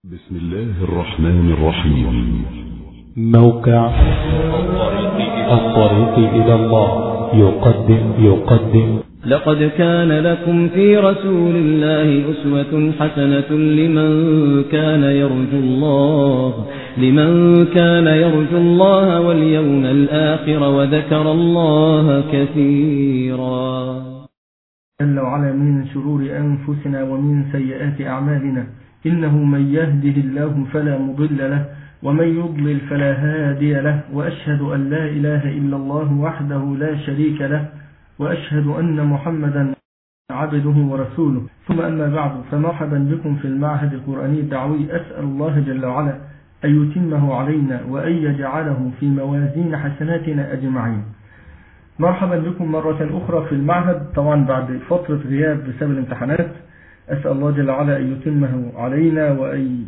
بسم الله الرحمن الرحيم موقع الطريق إلى الله يقدم يقدم لقد كان لكم في رسول الله أسوة حسنة لمن كان يرجو الله لمن كان يرجو الله واليوم الآخر وذكر الله كثيرا جل وعلا من شرور أنفسنا ومن سيئات أعمالنا إنه من يهده الله فلا مضل له ومن يضلل فلا هادي له وأشهد أن لا إله إلا الله وحده لا شريك له وأشهد أن محمدا عبده ورسوله ثم أما بعد فمرحبا بكم في المعهد القرآني الدعوي أسأل الله جل وعلا أن يتمه علينا وأن يجعله في موازين حسناتنا أجمعين مرحبا بكم مرة أخرى في المعهد طبعا بعد فترة غياب بسبب الامتحانات أسأل الله جل وعلا أن يتمه علينا وأن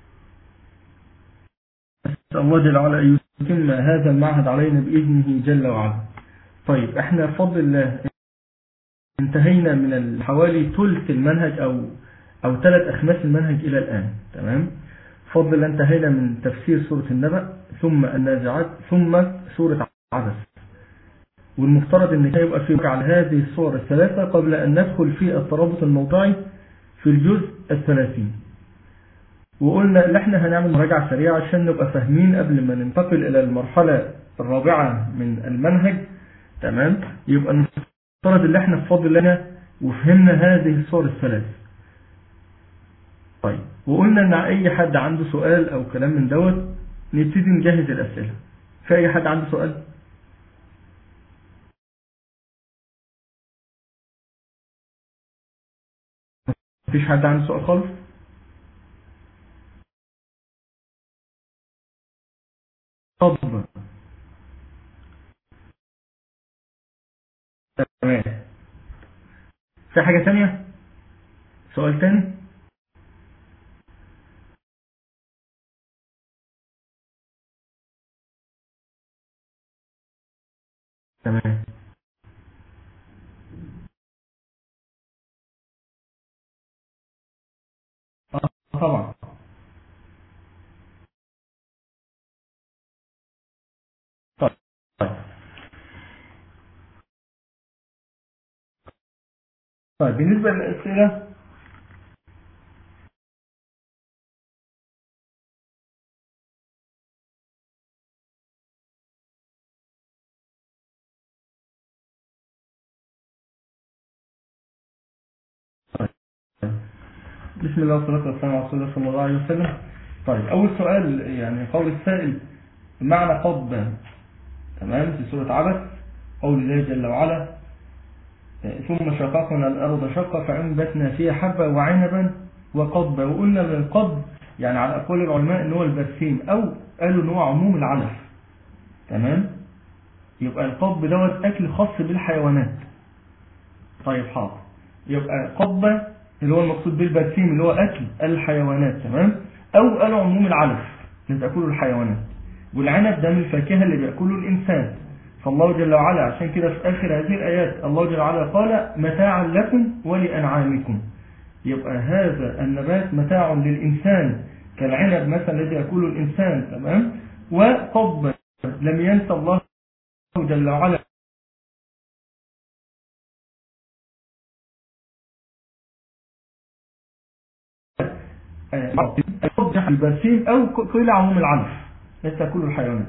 أسأل الله جل وعلا أن يتم هذا المعهد علينا بإذنه جل وعلا طيب احنا بفضل الله انتهينا من حوالي ثلث المنهج أو أو ثلاث أخماس المنهج إلى الآن تمام بفضل الله انتهينا من تفسير سورة النبأ ثم النازعات ثم سورة عبس والمفترض ان يبقى في على هذه الصور الثلاثة قبل أن ندخل في الترابط الموضعي في الجزء الثلاثين وقلنا ان احنا هنعمل مراجعة سريعة عشان نبقى فاهمين قبل ما ننتقل الى المرحلة الرابعة من المنهج تمام يبقى المفترض ان احنا بفضل الله وفهمنا هذه الصور الثلاث طيب وقلنا ان اي حد عنده سؤال او كلام من دوت نبتدي نجهز الاسئلة في اي حد عنده سؤال مفيش حد عنده سؤال خالص طب تمام في حاجة تانية سؤال تاني تمام طبعا طيب طيب بالنسبة للأسئلة بسم الله والصلاة والسلام على رسول الله صلى الله عليه وسلم طيب أول سؤال يعني قول السائل معنى قض تمام في سورة عبس قول الله جل وعلا ثم شققنا الأرض شقا فأنبتنا فيها حبا وعنبا وقضبا وقلنا القض يعني على أقوال العلماء ان هو البرسيم أو قالوا ان هو عموم العلف تمام يبقى القضب دوت أكل خاص بالحيوانات طيب حاضر يبقى قضبة اللي هو المقصود بالبرسيم اللي هو أكل الحيوانات تمام أو قالوا عموم العلف اللي بيأكله الحيوانات والعنب ده من الفاكهة اللي بيأكله الإنسان فالله جل وعلا عشان كده في آخر هذه الآيات الله جل وعلا قال متاعا لكم ولأنعامكم يبقى هذا النبات متاع للإنسان كالعنب مثلا الذي يأكله الإنسان تمام وقضبا لم ينسى الله جل وعلا البرسيم أو كل عموم العلف ليس كل الحيوانات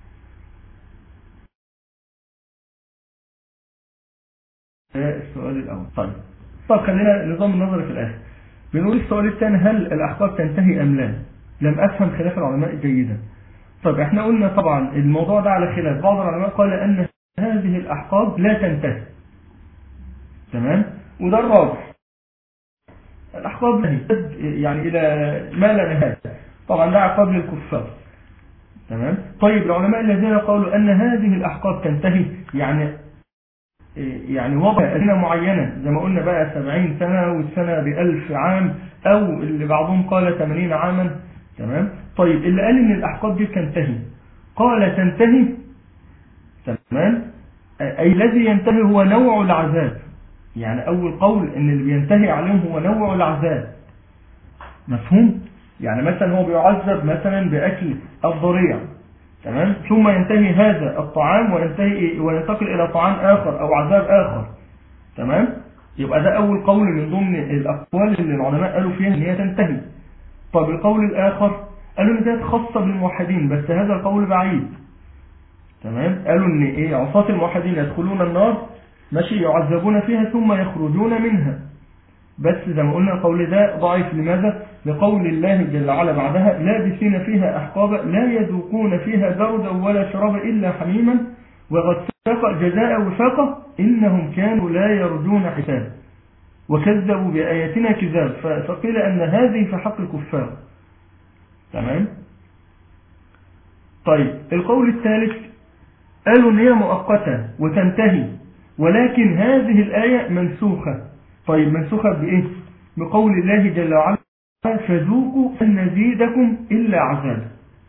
السؤال الأول طيب طب خلينا نظام النظر في الآخر بنقول السؤال الثاني هل الأحقاب تنتهي أم لا لم أفهم خلاف العلماء جيدا طيب احنا قلنا طبعا الموضوع ده على خلاف بعض العلماء قال أن هذه الأحقاب لا تنتهي تمام وده الراجح الأحقاب يعني إلى ما لا نهاية طبعا ده عقاب للكفار تمام طيب العلماء الذين قالوا أن هذه الأحقاب تنتهي يعني يعني وضع سنة معينة زي ما قلنا بقى 70 سنة والسنة بألف عام أو اللي بعضهم قال 80 عاما تمام طيب اللي قال إن الأحقاب دي تنتهي قال تنتهي تمام أي الذي ينتهي هو نوع العذاب يعني أول قول إن اللي بينتهي عليهم هو نوع العذاب مفهوم يعني مثلا هو بيعذب مثلا بأكل الضريع تمام ثم ينتهي هذا الطعام وينتهي وينتقل إلى طعام آخر أو عذاب آخر تمام يبقى ده أول قول من ضمن الأقوال اللي العلماء قالوا فيها إن هي تنتهي طب القول الآخر قالوا إن ده خاصة بالموحدين بس هذا القول بعيد تمام قالوا إن إيه عصاة الموحدين يدخلون النار ماشي يعذبون فيها ثم يخرجون منها بس زي ما قلنا القول ده ضعيف لماذا؟ لقول الله جل وعلا بعدها لابسين فيها أحقابا لا يذوقون فيها بردا ولا شرابا إلا حميما وغساق جزاء وفاقة إنهم كانوا لا يرجون حساب وكذبوا بآياتنا كذاب فقيل أن هذه في حق الكفار تمام طيب القول الثالث قالوا ان هي مؤقتة وتنتهي ولكن هذه الآية منسوخة طيب منسوخة بإيه بقول الله جل وعلا فذوقوا أن نزيدكم إلا عذاب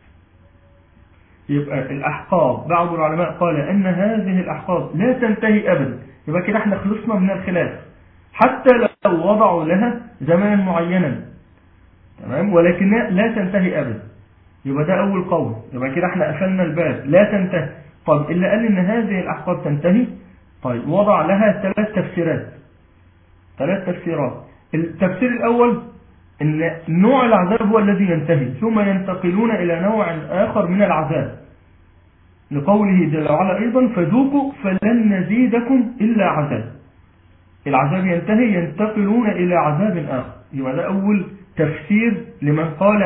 يبقى الأحقاب بعض العلماء قال أن هذه الأحقاب لا تنتهي أبدا يبقى كده احنا خلصنا من الخلاف حتى لو وضعوا لها زمانا معينا تمام ولكنها لا تنتهي أبدا يبقى ده أول قول يبقى كده احنا قفلنا الباب لا تنتهي طب اللي قال إن هذه الأحقاب تنتهي طيب وضع لها ثلاث تفسيرات ثلاث تفسيرات التفسير الأول ان نوع العذاب هو الذي ينتهي ثم ينتقلون إلى نوع آخر من العذاب لقوله جل وعلا أيضا فذوقوا فلن نزيدكم إلا عذاب العذاب ينتهي ينتقلون إلى عذاب آخر يبقى ده أول تفسير لمن قال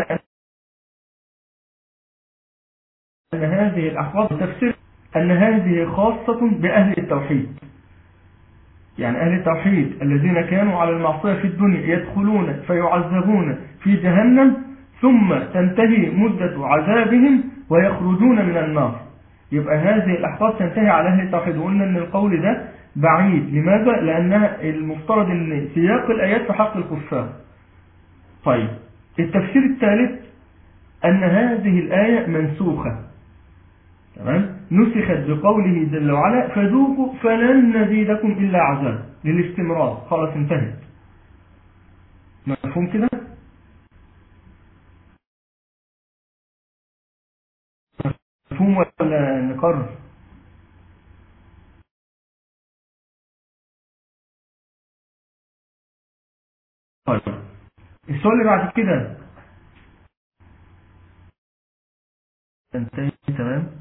أن هذه الأحقاب تفسير أن هذه خاصة بأهل التوحيد يعني أهل التوحيد الذين كانوا على المعصية في الدنيا يدخلون فيعذبون في جهنم ثم تنتهي مدة عذابهم ويخرجون من النار يبقى هذه الأحقاب تنتهي على أهل التوحيد وقلنا أن القول ده بعيد لماذا؟ لأنها المفترض أن سياق الآيات في حق الكفار طيب التفسير الثالث أن هذه الآية منسوخة تمام نسخت بقوله جل وعلا فذوقوا فلن نزيدكم إلا عذاب للاستمرار خلاص انتهت مفهوم كده مفهوم ولا نقرر طيب السؤال اللي بعد كده انتهي تمام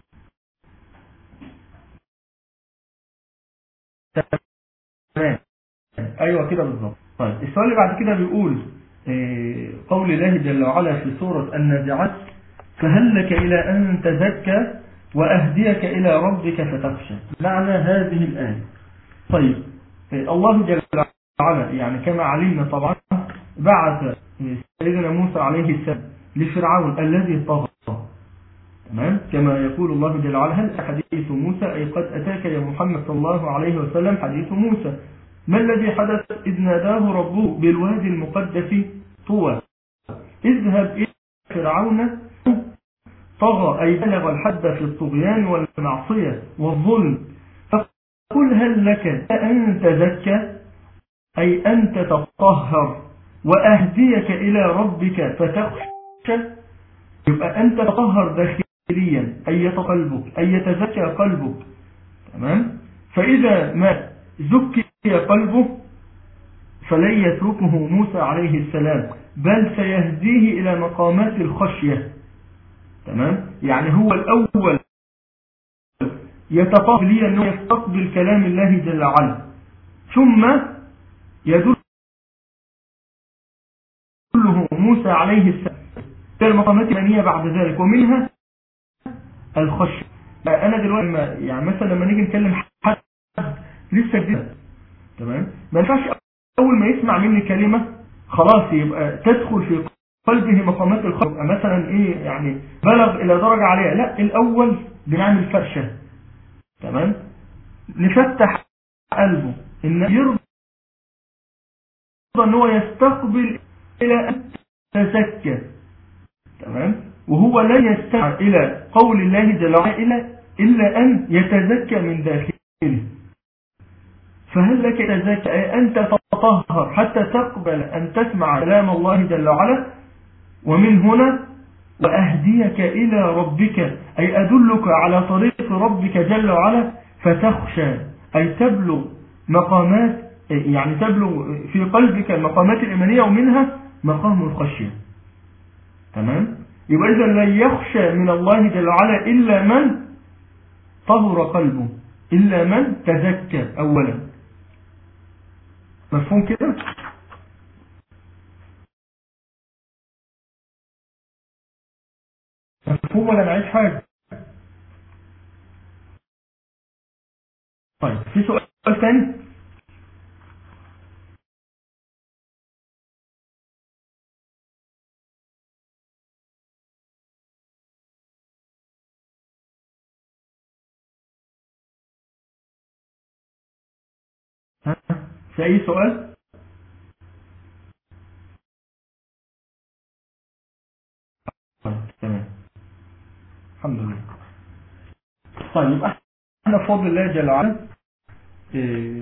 تمام ايوه كده بالظبط طيب السؤال اللي بعد كده بيقول إيه قول الله جل وعلا في سورة النازعات فهل لك إلى أن تزكى وأهديك إلى ربك فتخشى معنى هذه الآية طيب إيه الله جل وعلا يعني كما علمنا طبعا بعث سيدنا موسى عليه السلام لفرعون الذي طغى تمام كما يقول الله جل وعلا هل حديث موسى أي قد أتاك يا محمد صلى الله عليه وسلم حديث موسى ما الذي حدث إذ ناداه ربه بالوادي المقدس طوى اذهب إلى فرعون طغى أي بلغ الحد في الطغيان والمعصية والظلم فقل هل لك أن تزكى أي أن تتطهر وأهديك إلى ربك فتخشى يبقى أنت تطهر داخليا أي يتقلبك أي يتزكى قلبك تمام فإذا ما زكي قلبه فلن يتركه موسى عليه السلام بل سيهديه إلى مقامات الخشية تمام يعني هو الأول يتطهر لي أنه يستقبل كلام الله جل وعلا ثم يدل كله موسى عليه السلام المقامات الإيمانية بعد ذلك ومنها الخشية أنا دلوقتي ما يعني مثلا لما نيجي نكلم حد لسه جديد تمام ما ينفعش أول ما يسمع مني كلمة خلاص يبقى تدخل في قلبه مقامات الخوف مثلا إيه يعني بلغ إلى درجة عالية لا الأول بنعمل فرشة تمام نفتح قلبه إن يرضى ان هو يستقبل إلى أن تزكى تمام وهو لا يستمع إلى قول الله جل وعلا إلا أن يتزكى من داخله فهل لك تزكى أي أن تتطهر حتى تقبل أن تسمع كلام الله جل وعلا ومن هنا وأهديك إلى ربك أي أدلك على طريق ربك جل وعلا فتخشى أي تبلغ مقامات يعني تبلغ في قلبك المقامات الإيمانية ومنها مقام الخشية تمام يبقى إذا لن يخشى من الله جل وعلا إلا من طهر قلبه إلا من تزكى أولا مفهوم كده مفهوم ولا نعيش حاجة طيب في سؤال ثاني ها في أي سؤال طيب تمام الحمد لله طيب يبقى احنا بفضل الله جل وعلا إيه،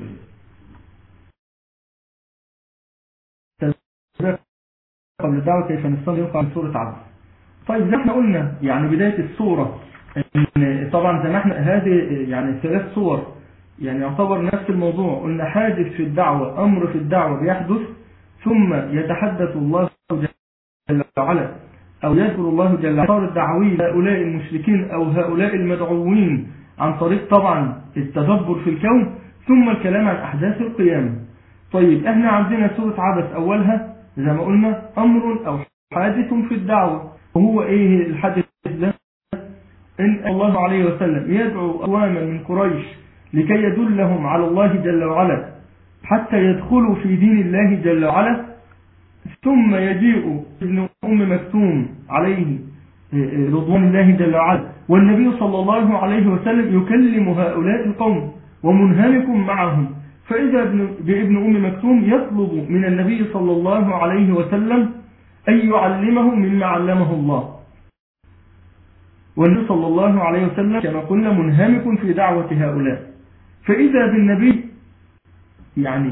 قبل الدعوة كيف نصلي يقع من سورة عبد طيب زي ما احنا قلنا يعني بداية السورة إن طبعا زي ما احنا هذه يعني ثلاث صور يعني يعتبر نفس الموضوع قلنا حادث في الدعوة أمر في الدعوة بيحدث ثم يتحدث الله جل وعلا أو يذكر الله جل وعلا الدعوي هؤلاء المشركين أو هؤلاء المدعوين عن طريق طبعا التدبر في الكون ثم الكلام عن أحداث القيامة طيب احنا عندنا سورة عبس أولها زي ما قلنا أمر أو حادث في الدعوة وهو ايه الحادث ده إن الله عليه وسلم يدعو أقواما من قريش لكي يدلهم على الله جل وعلا حتى يدخلوا في دين الله جل وعلا ثم يجيء ابن أم مكتوم عليه رضوان الله جل وعلا والنبي صلى الله عليه وسلم يكلم هؤلاء القوم ومنهمك معهم فإذا بابن أم مكتوم يطلب من النبي صلى الله عليه وسلم أن يعلمه مما علمه الله والنبي صلى الله عليه وسلم كما قلنا منهمك في دعوة هؤلاء فإذا بالنبي يعني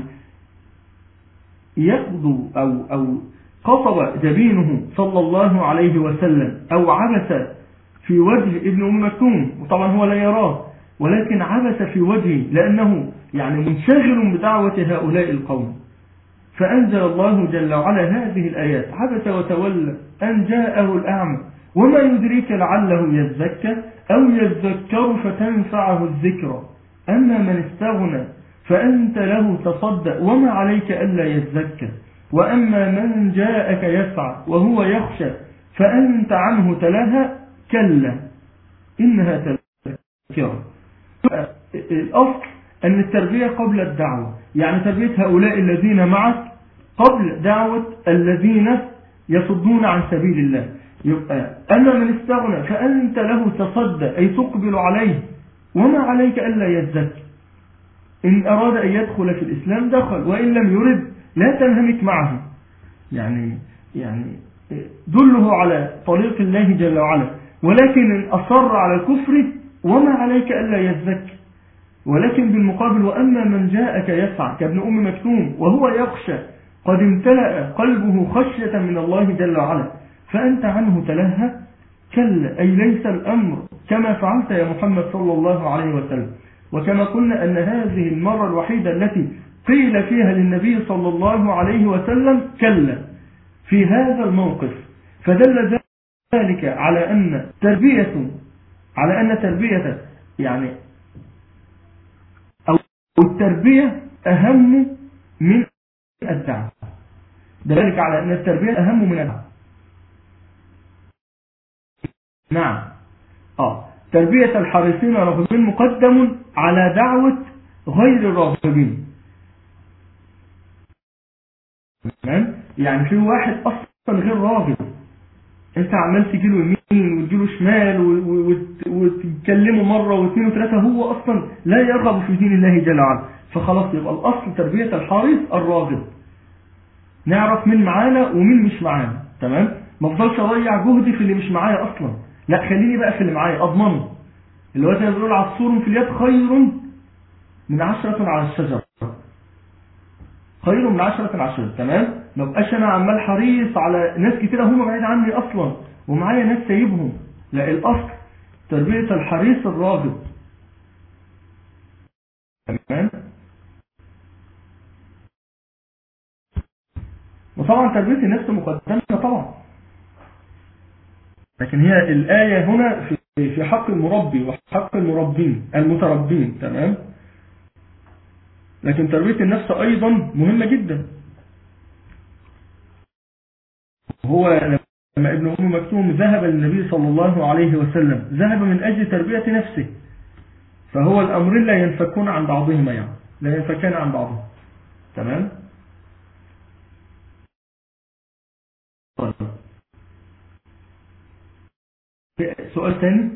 يقضو أو, أو قصب جبينه صلى الله عليه وسلم أو عبس في وجه ابن أم مكتوم وطبعا هو لا يراه ولكن عبس في وجهه لأنه يعني منشغل بدعوة هؤلاء القوم فأنزل الله جل وعلا هذه الآيات عبس وتولى أن جاءه الأعمى وما يدريك لعله يزكى أو يذكر فتنفعه الذكرى أما من استغنى فأنت له تصدق وما عليك ألا يزكى وأما من جاءك يسعى وهو يخشى فأنت عنه تلهى كلا إنها تذكرة الأصل أن التربية قبل الدعوة يعني تربية هؤلاء الذين معك قبل دعوة الذين يصدون عن سبيل الله يبقى أما من استغنى فأنت له تصدى أي تقبل عليه وما عليك ألا يزكي إن أراد أن يدخل في الإسلام دخل وإن لم يرد لا تنهمك معه يعني يعني دله على طريق الله جل وعلا ولكن إن أصر على الكفر وما عليك ألا يزكي ولكن بالمقابل وأما من جاءك يسعى كابن أم مكتوم وهو يخشى قد امتلأ قلبه خشية من الله جل وعلا فأنت عنه تلهى كلا أي ليس الأمر كما فعلت يا محمد صلى الله عليه وسلم وكما قلنا أن هذه المرة الوحيدة التي قيل فيها للنبي صلى الله عليه وسلم كلا في هذا الموقف فدل ذلك على أن تربية على أن تربية يعني أو التربية أهم من الدعوة ذلك على أن التربية أهم من الدعوة نعم آه تربية الحريصين الراغبين مقدم على دعوة غير الراغبين تمام يعني في واحد أصلا غير راغب انت عمال تجيله يمين وتجيله شمال وتكلمه مرة واثنين وثلاثة هو أصلا لا يرغب في دين الله جل وعلا فخلاص يبقى الأصل تربية الحارس الراغب نعرف مين معانا ومين مش معانا تمام ما افضلش اضيع جهدي في اللي مش معايا اصلا لا خليني بقى في اللي معايا اضمنه اللي هو زي ما بيقول عصفور في اليد خير من عشرة على الشجرة خير من عشرة على الشجرة تمام ما بقاش انا عمال حريص على ناس كتير هم بعيد عني اصلا ومعايا ناس سايبهم لا الاصل تربية الحريص الراغب تمام وطبعا تربية النفس مقدمة طبعا لكن هي الآية هنا في في حق المربي وحق المربين المتربين تمام لكن تربية النفس أيضا مهمة جدا هو لما ابن أم مكتوم ذهب للنبي صلى الله عليه وسلم ذهب من أجل تربية نفسه فهو الأمرين لا ينفكون عن بعضهما يعني لا ينفكان عن بعضهم تمام طيب سؤال ثاني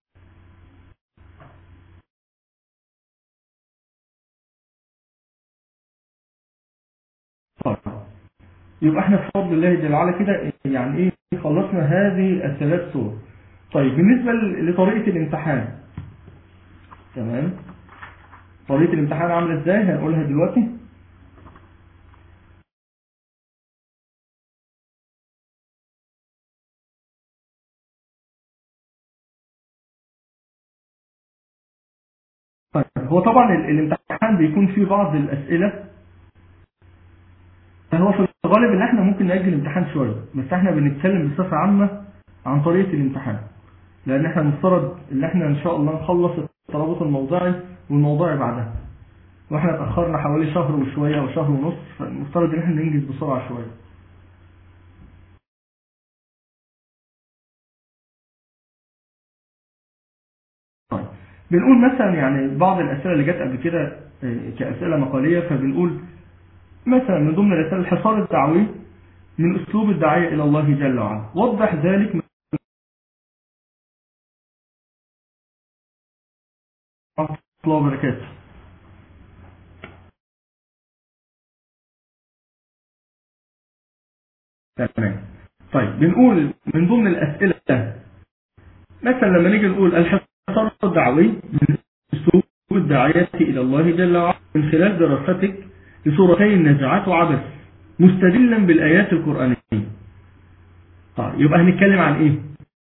طيب يبقى احنا بفضل الله جل وعلا كده يعني ايه خلصنا هذه الثلاث صور طيب بالنسبة لطريقة الامتحان تمام طريقة الامتحان عاملة ازاي هنقولها دلوقتي طيب هو طبعا الامتحان بيكون فيه بعض الأسئلة فهو في الغالب ان احنا ممكن نأجل الامتحان شوية بس احنا بنتكلم بصفة عامة عن طريقة الامتحان لان احنا مفترض ان احنا ان شاء الله نخلص الترابط الموضعي والموضوعي بعدها واحنا اتأخرنا حوالي شهر وشوية او شهر ونص فالمفترض ان احنا ننجز بسرعة شوية طيب بنقول مثلا يعني بعض الأسئلة اللي جت قبل كده كأسئلة مقالية فبنقول مثلا من ضمن الرسالة الحصار الدعوي من أسلوب الداعية إلى الله جل وعلا وضح ذلك من الله وبركاته تمام طيب بنقول من ضمن الأسئلة مثلا لما نيجي نقول الحصار الدعوي من أسلوب الداعية إلى الله جل وعلا من خلال دراستك لسورتي النزعات وعبس مستدلا بالآيات القرآنية طيب يبقى هنتكلم عن ايه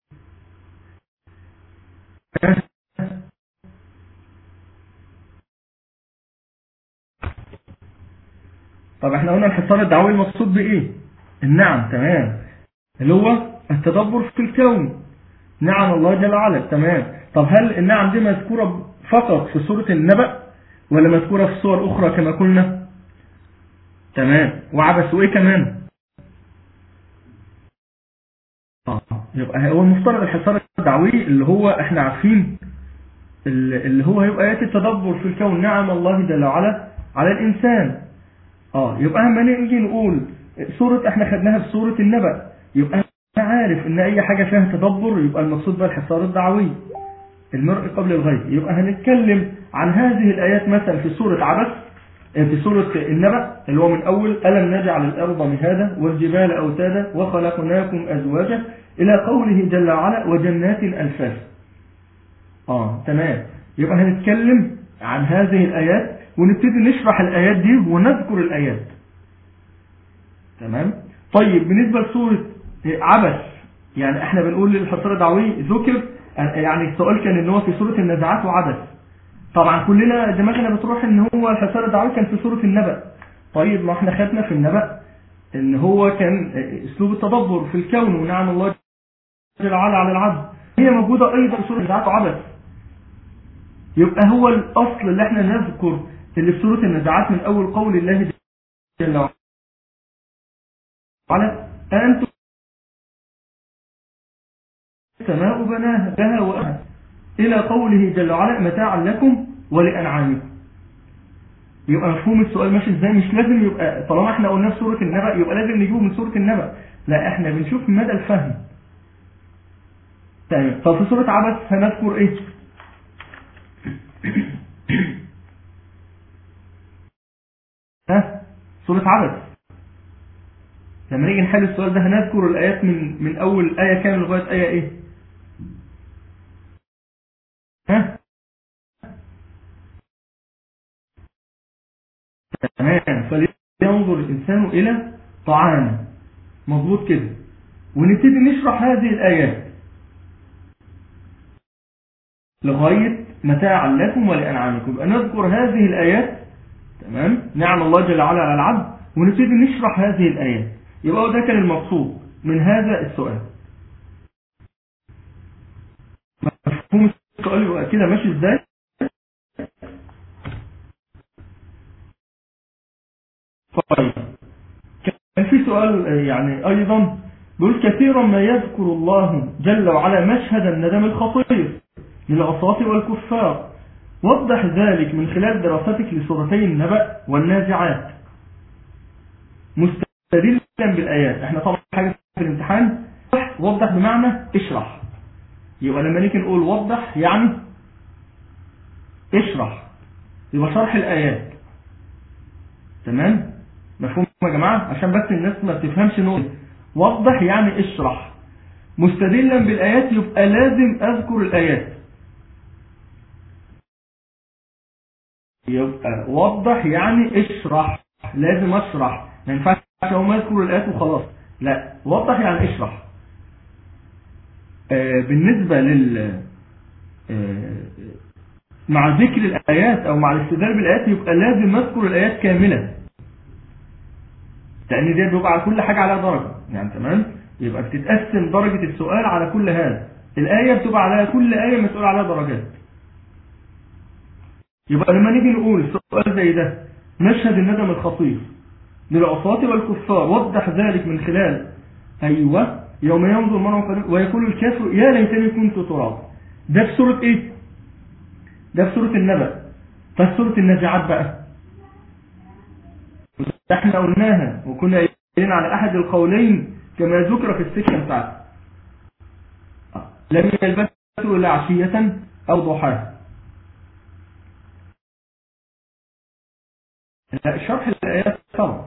طب احنا قلنا الحصار الدعوي المقصود بايه النعم تمام اللي هو التدبر في الكون نعم الله جل وعلا تمام طب هل النعم دي مذكورة فقط في سورة النبأ ولا مذكورة في صور أخرى كما قلنا تمام وعبس وايه كمان اه يبقى هو المفترض الحصار الدعوي اللي هو احنا عارفين اللي هو هيبقى ايات التدبر في الكون نعم الله جل وعلا على الانسان اه يبقى لما نيجي نقول سورة احنا خدناها في سورة النبأ يبقى انا عارف ان اي حاجة فيها تدبر يبقى المقصود بها الحصار الدعوي المرء قبل الغيب يبقى هنتكلم عن هذه الايات مثلا في سورة عبس في سورة النبأ اللي هو من أول ألم نجعل الأرض مهادا والجبال أوتادا وخلقناكم أزواجا إلى قوله جل وعلا وجنات ألفاف آه تمام يبقى هنتكلم عن هذه الآيات ونبتدي نشرح الآيات دي ونذكر الآيات تمام طيب بالنسبة لسورة عبس يعني احنا بنقول للحصار الدعوي ذكر يعني السؤال كان ان هو في سورة النزعات وعبس طبعا كلنا دماغنا بتروح ان هو الحصار الدعوي كان في سورة النبأ طيب ما احنا خدنا في النبأ ان هو كان اسلوب التدبر في الكون ونعم الله جل وعلا على العبد هي موجودة ايضا في سورة النزعات وعبس يبقى هو الاصل اللي احنا نذكر اللي في سورة النزعات من اول قول الله جل وعلا انتم السماء بناها بها وأها إلى قوله جل وعلا متاعا لكم ولأنعامكم يبقى مفهوم السؤال ماشي ازاي مش لازم يبقى طالما احنا قلنا في سورة النبأ يبقى لازم نجيبه من سورة النبأ لا احنا بنشوف مدى الفهم تمام طب في سورة عبس هنذكر ايه ها سورة عبس لما نيجي نحل السؤال ده هنذكر الآيات من من أول آية كام لغاية آية إيه ها تمام فلينظر الإنسان إلى طعام مظبوط كده ونبتدي نشرح هذه الآيات لغاية متاعا لكم ولأنعامكم يبقى نذكر هذه الآيات تمام نعم الله جل وعلا على العبد ونبتدي نشرح هذه الآيات يبقى هو ده كان المقصود من هذا السؤال مفهوم السؤال يبقى كده ماشي ازاي طيب كان في سؤال يعني أيضا بيقول كثيرا ما يذكر الله جل وعلا مشهد الندم الخطير للعصاة والكفار وضح ذلك من خلال دراستك لسورتي النبأ والنازعات مستدلا بالآيات احنا طبعا حاجة في الامتحان وضح بمعنى اشرح يبقى لما نيجي نقول وضح يعني اشرح يبقى شرح الآيات تمام مفهوم يا جماعة عشان بس الناس ما بتفهمش نقول وضح يعني اشرح مستدلا بالآيات يبقى لازم أذكر الآيات يبقى وضح يعني اشرح لازم اشرح ما ينفعش هو يذكر الآيات وخلاص لا وضح يعني اشرح آه بالنسبة لل آه مع ذكر الآيات أو مع الاستدلال بالآيات يبقى لازم نذكر الآيات كاملة لأن دي بيبقى على كل حاجة على درجة يعني تمام يبقى بتتقسم درجة السؤال على كل هذا الآية بتبقى على كل آية مسؤول عليها درجات يبقى لما نيجي نقول سؤال زي ده مشهد الندم الخطير للعصاة والكفار وضح ذلك من خلال أيوة يوم ينظر المرء ويقول الكافر يا ليتني كنت تراب ده في سورة ايه ده في سورة النبأ ففي سورة النازعات بقى احنا قلناها وكنا قايلين على احد القولين كما ذكر في السكة بتاعته لم يلبسوا الا عشية او ضحاها شرح الآيات طبعا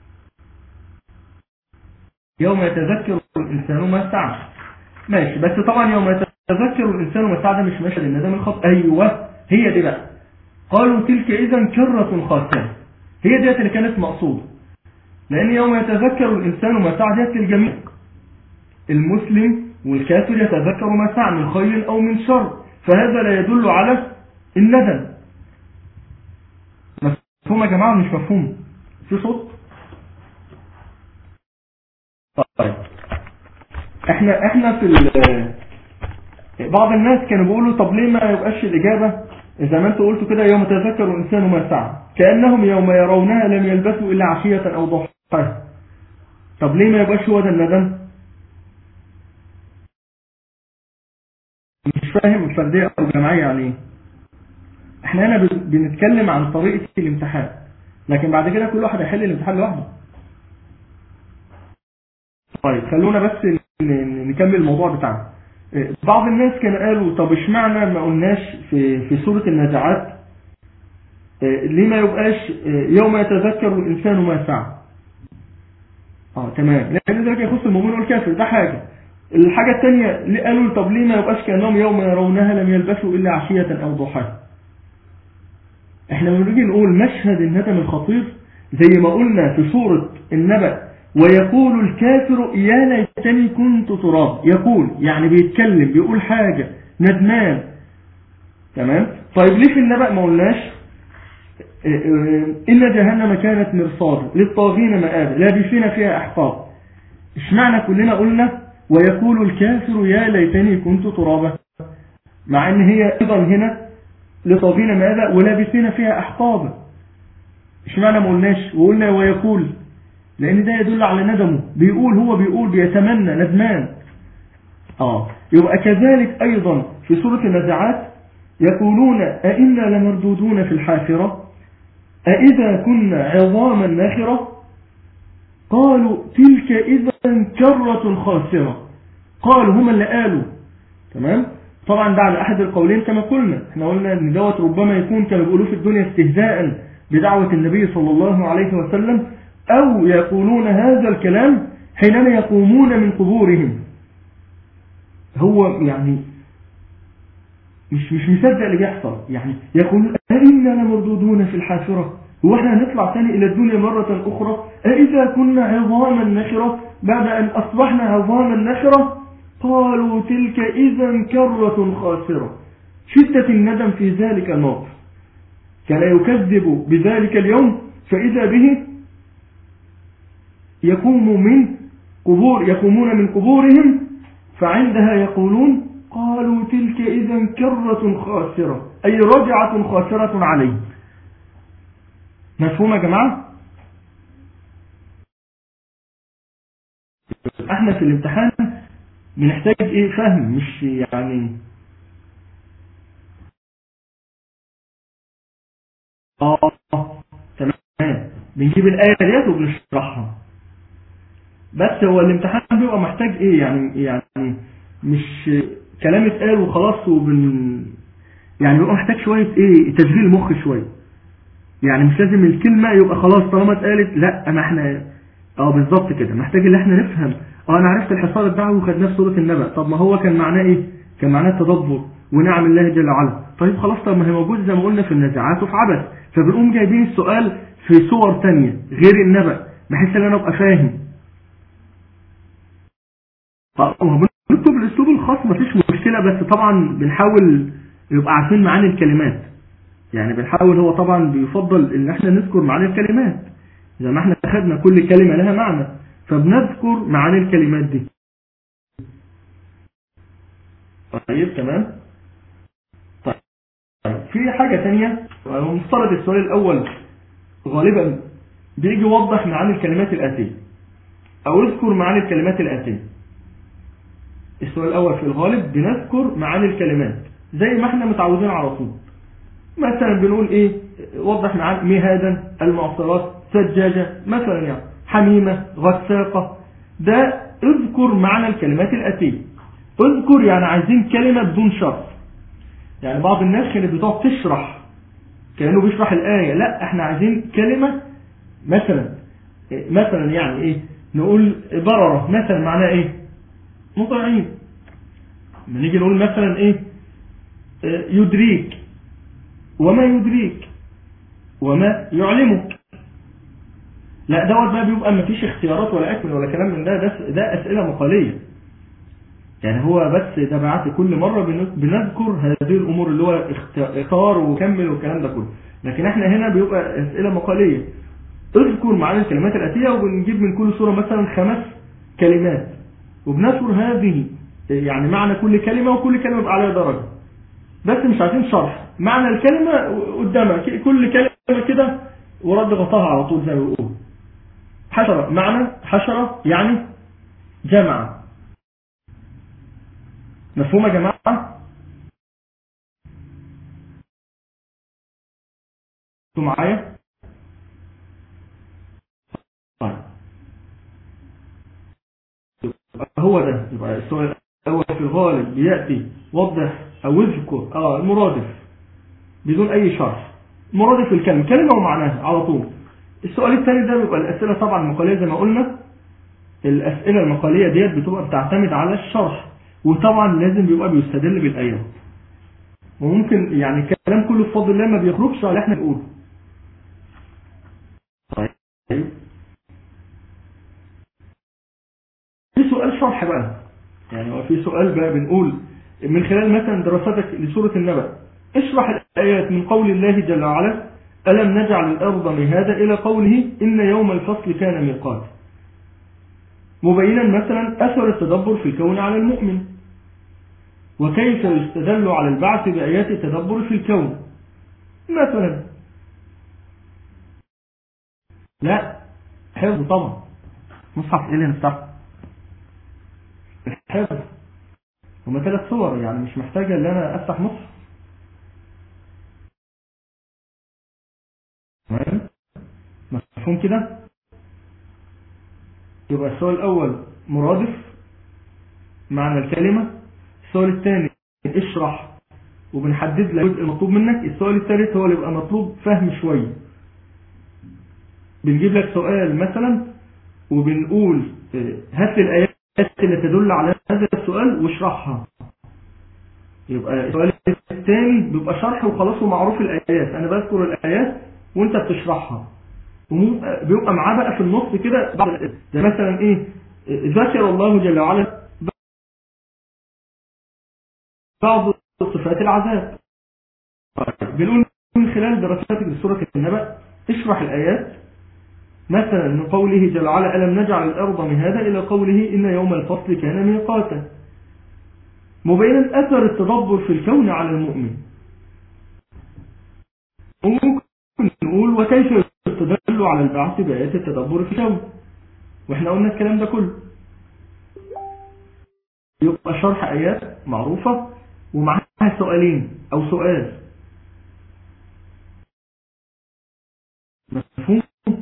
يوم يتذكر الإنسان ما سعى ماشي بس طبعا يوم يتذكر الإنسان ما سعى ده مش مشهد الندم الخط أيوة هي دي بقى قالوا تلك إذا كرة خاسرة هي ديت اللي كانت مقصودة لأن يوم يتذكر الإنسان ما سعى ديت للجميع المسلم والكافر يتذكر ما سعى من خير أو من شر فهذا لا يدل على الندم مفهوم يا جماعة مش مفهوم في صوت طيب احنا احنا في بعض الناس كانوا بيقولوا طب ليه ما يبقاش الإجابة زي ما انت قلت كده يوم تذكر الإنسان ما سعى كأنهم يوم يرونها لم يلبثوا إلا عشية أو ضحاها طب ليه ما يبقاش هو ده الندم مش فاهم فردية أو جماعية يعني ايه احنا هنا بنتكلم عن طريقة الامتحان لكن بعد كده كل واحد يحل الامتحان لوحده طيب خلونا بس نكمل الموضوع بتاعنا بعض الناس كانوا قالوا طب اشمعنى ما قلناش في في سورة النازعات ليه ما يبقاش يوم يتذكر الإنسان ما سعى اه تمام لأن ذلك يخص المؤمن والكافر ده حاجة الحاجة الثانية قالوا طب ليه ما يبقاش كأنهم يوم يرونها لم يلبسوا إلا عشية أو ضحاها احنا لما بنيجي نقول مشهد الندم الخطير زي ما قلنا في سورة النبأ ويقول الكافر يا ليتني كنت تراب يقول يعني بيتكلم بيقول حاجة ندمان تمام طيب ليه في النبأ ما قلناش إن جهنم كانت مرصادا للطاغين مآبا لابسين فيها أحقاب اشمعنى كلنا قلنا ويقول الكافر يا ليتني كنت ترابا مع ان هي ايضا هنا لطاغين ماذا ولابسين فيها أحقابا اشمعنى ما قلناش وقلنا ويقول لأن ده يدل على ندمه بيقول هو بيقول بيتمنى ندمان آه يبقى كذلك أيضا في سورة النزعات يقولون أئنا لمردودون في الحافرة أئذا كنا عظاما ناخرة قالوا تلك إذا كرة خاسرة قالوا هم اللي قالوا تمام طبعا ده على أحد القولين كما قلنا احنا قلنا ان دوت ربما يكون كما بيقولوا في الدنيا استهزاء بدعوة النبي صلى الله عليه وسلم أو يقولون هذا الكلام حينما يقومون من قبورهم هو يعني مش مش مصدق اللي بيحصل يعني يقول أئنا لمردودون في الحافرة هو احنا هنطلع تاني الى الدنيا مرة اخرى أإذا كنا عظاما نخرة بعد ان اصبحنا عظاما نخرة قالوا تلك اذا كرة خاسرة شدة الندم في ذلك الموقف كان يكذب بذلك اليوم فإذا به يقوم من قبور يقومون من قبورهم فعندها يقولون قالوا تلك إذا كرة خاسرة أي رجعة خاسرة عليه مفهوم يا جماعة احنا في الامتحان بنحتاج ايه فهم مش يعني اه تمام بنجيب الآية ديت وبنشرحها بس هو الامتحان بيبقى محتاج ايه يعني يعني مش كلام اتقال وخلاص وبن يعني بيبقى محتاج شوية ايه تشغيل مخ شوية يعني مش لازم الكلمة يبقى خلاص طالما اتقالت لا ما احنا اه بالظبط كده محتاج ان احنا نفهم اه انا عرفت الحصار الدعوي وخدناه في سورة النبأ طب ما هو كان معناه ايه كان معناه تدبر ونعم الله جل وعلا طيب خلاص طب ما هي موجود زي ما قلنا في النزاعات وفي عبث فبنقوم جايبين السؤال في صور تانية غير النبأ بحيث ان انا ابقى فاهم بنكتب الاسلوب الخاص مفيش مشكلة بس طبعا بنحاول يبقى عارفين معاني الكلمات يعني بنحاول هو طبعا بيفضل ان احنا نذكر معاني الكلمات زي ما احنا اخذنا كل كلمة لها معنى فبنذكر معاني الكلمات دي طيب تمام طيب في حاجة تانية مفترض السؤال الاول غالبا بيجي يوضح معاني الكلمات الآتية او اذكر معاني الكلمات الآتية السؤال الاول في الغالب بنذكر معاني الكلمات زي ما احنا متعودين على طول مثلا بنقول ايه وضح معاني مهادا المعصرات سجاجة مثلا يعني حميمة غساقة ده اذكر معنى الكلمات الآتية اذكر يعني عايزين كلمة بدون شرط يعني بعض الناس كانت بتقعد تشرح كأنه بيشرح الآية لا احنا عايزين كلمة مثلا مثلا يعني ايه نقول بررة مثلا معناها ايه مطيعين نيجي نقول مثلا ايه يدريك وما يدريك وما يعلمك لا دوت بقى بيبقى ما فيش اختيارات ولا اكمل ولا كلام من ده ده, ده اسئله مقاليه يعني هو بس ده بعت كل مره بنذكر هذه الامور اللي هو اختار وكمل والكلام ده كله لكن احنا هنا بيبقى اسئله مقاليه اذكر معاني الكلمات الاتيه وبنجيب من كل سوره مثلا خمس كلمات وبنذكر هذه يعني معنى كل كلمه وكل كلمه يبقى عليها درجه بس مش عايزين شرح معنى الكلمه قدامك كل كلمه كده ورد غطاها على طول زي ما بيقول حشرة معنى حشرة يعني جمع مفهوم يا جماعة انتوا معايا طيب هو ده يبقى السؤال الاول في الغالب بياتي وضح او اذكر اه المرادف بدون اي شرح مرادف الكلمه كلمه ومعناها على طول السؤال الثاني ده بيبقى الأسئلة طبعا المقالية زي ما قلنا الأسئلة المقالية ديت بتبقى بتعتمد على الشرح وطبعا لازم بيبقى بيستدل بالآيات وممكن يعني الكلام كله بفضل الله ما بيخرجش على احنا نقوله طيب في سؤال شرح بقى يعني هو في سؤال بقى بنقول من خلال مثلا دراستك لسورة النبأ اشرح الآيات من قول الله جل وعلا ألم نجعل الأرض مهادا إلى قوله إن يوم الفصل كان ميقات مبينا مثلا أثر التدبر في الكون على المؤمن وكيف يستدل على البعث بآيات التدبر في الكون مثلا لا حفظ طبعا مصحف ايه اللي نفتحه حفظ هما ثلاث صور يعني مش محتاجة ان انا افتح مصحف مفهوم كده يبقى السؤال الأول مرادف معنى الكلمة السؤال الثاني اشرح وبنحدد لك الجزء المطلوب منك السؤال الثالث هو اللي يبقى مطلوب فهم شوية بنجيب لك سؤال مثلا وبنقول هات لي الآيات اللي تدل على هذا السؤال واشرحها يبقى السؤال الثاني بيبقى شرح وخلاص ومعروف الآيات أنا بذكر الآيات وانت بتشرحها وبيبقى معاه بقى في النص كده بعض زي مثلا ايه ذكر الله جل وعلا بعض صفات العذاب بنقول من خلال دراستك لسورة النبأ اشرح الآيات مثلا من قوله جل وعلا ألم نجعل الأرض مهادا إلى قوله إن يوم الفصل كان ميقاتا مبينا أثر التدبر في الكون على المؤمن وممكن نقول وكيف يستدل على البعث بآيات التدبر في الكون واحنا قلنا الكلام ده كله يبقى شرح آيات معروفة ومعها سؤالين أو سؤال مفهوم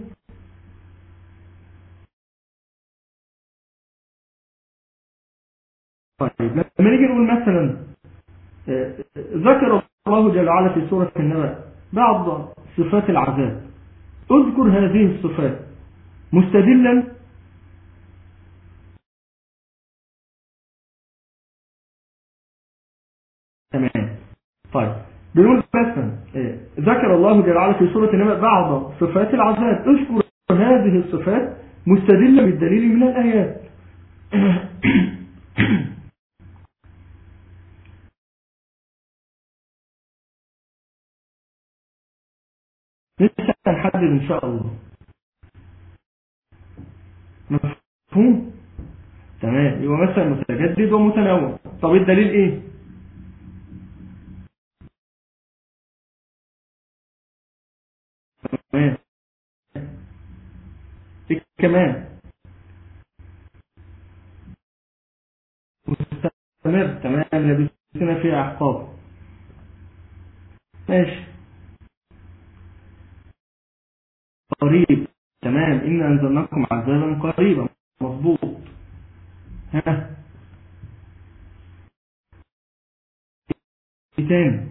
طيب لما نيجي نقول مثلا ذكر الله جل وعلا في سورة النبأ بعض صفات العذاب اذكر هذه الصفات مستدلا تمام طيب بنقول مثلا ذكر الله جل وعلا في سورة النبأ بعض صفات العذاب اذكر هذه الصفات مستدلا بالدليل من الآيات لسه هنحدد ان شاء الله مفهوم تمام يبقى مثلا متجدد ومتنوع طب الدليل ايه تمام ايه كمان مستمر تمام لبسنا فيها احقاب ماشي قريب تمام إن أنزلناكم عذابا قريبا مضبوط ها ايه تاني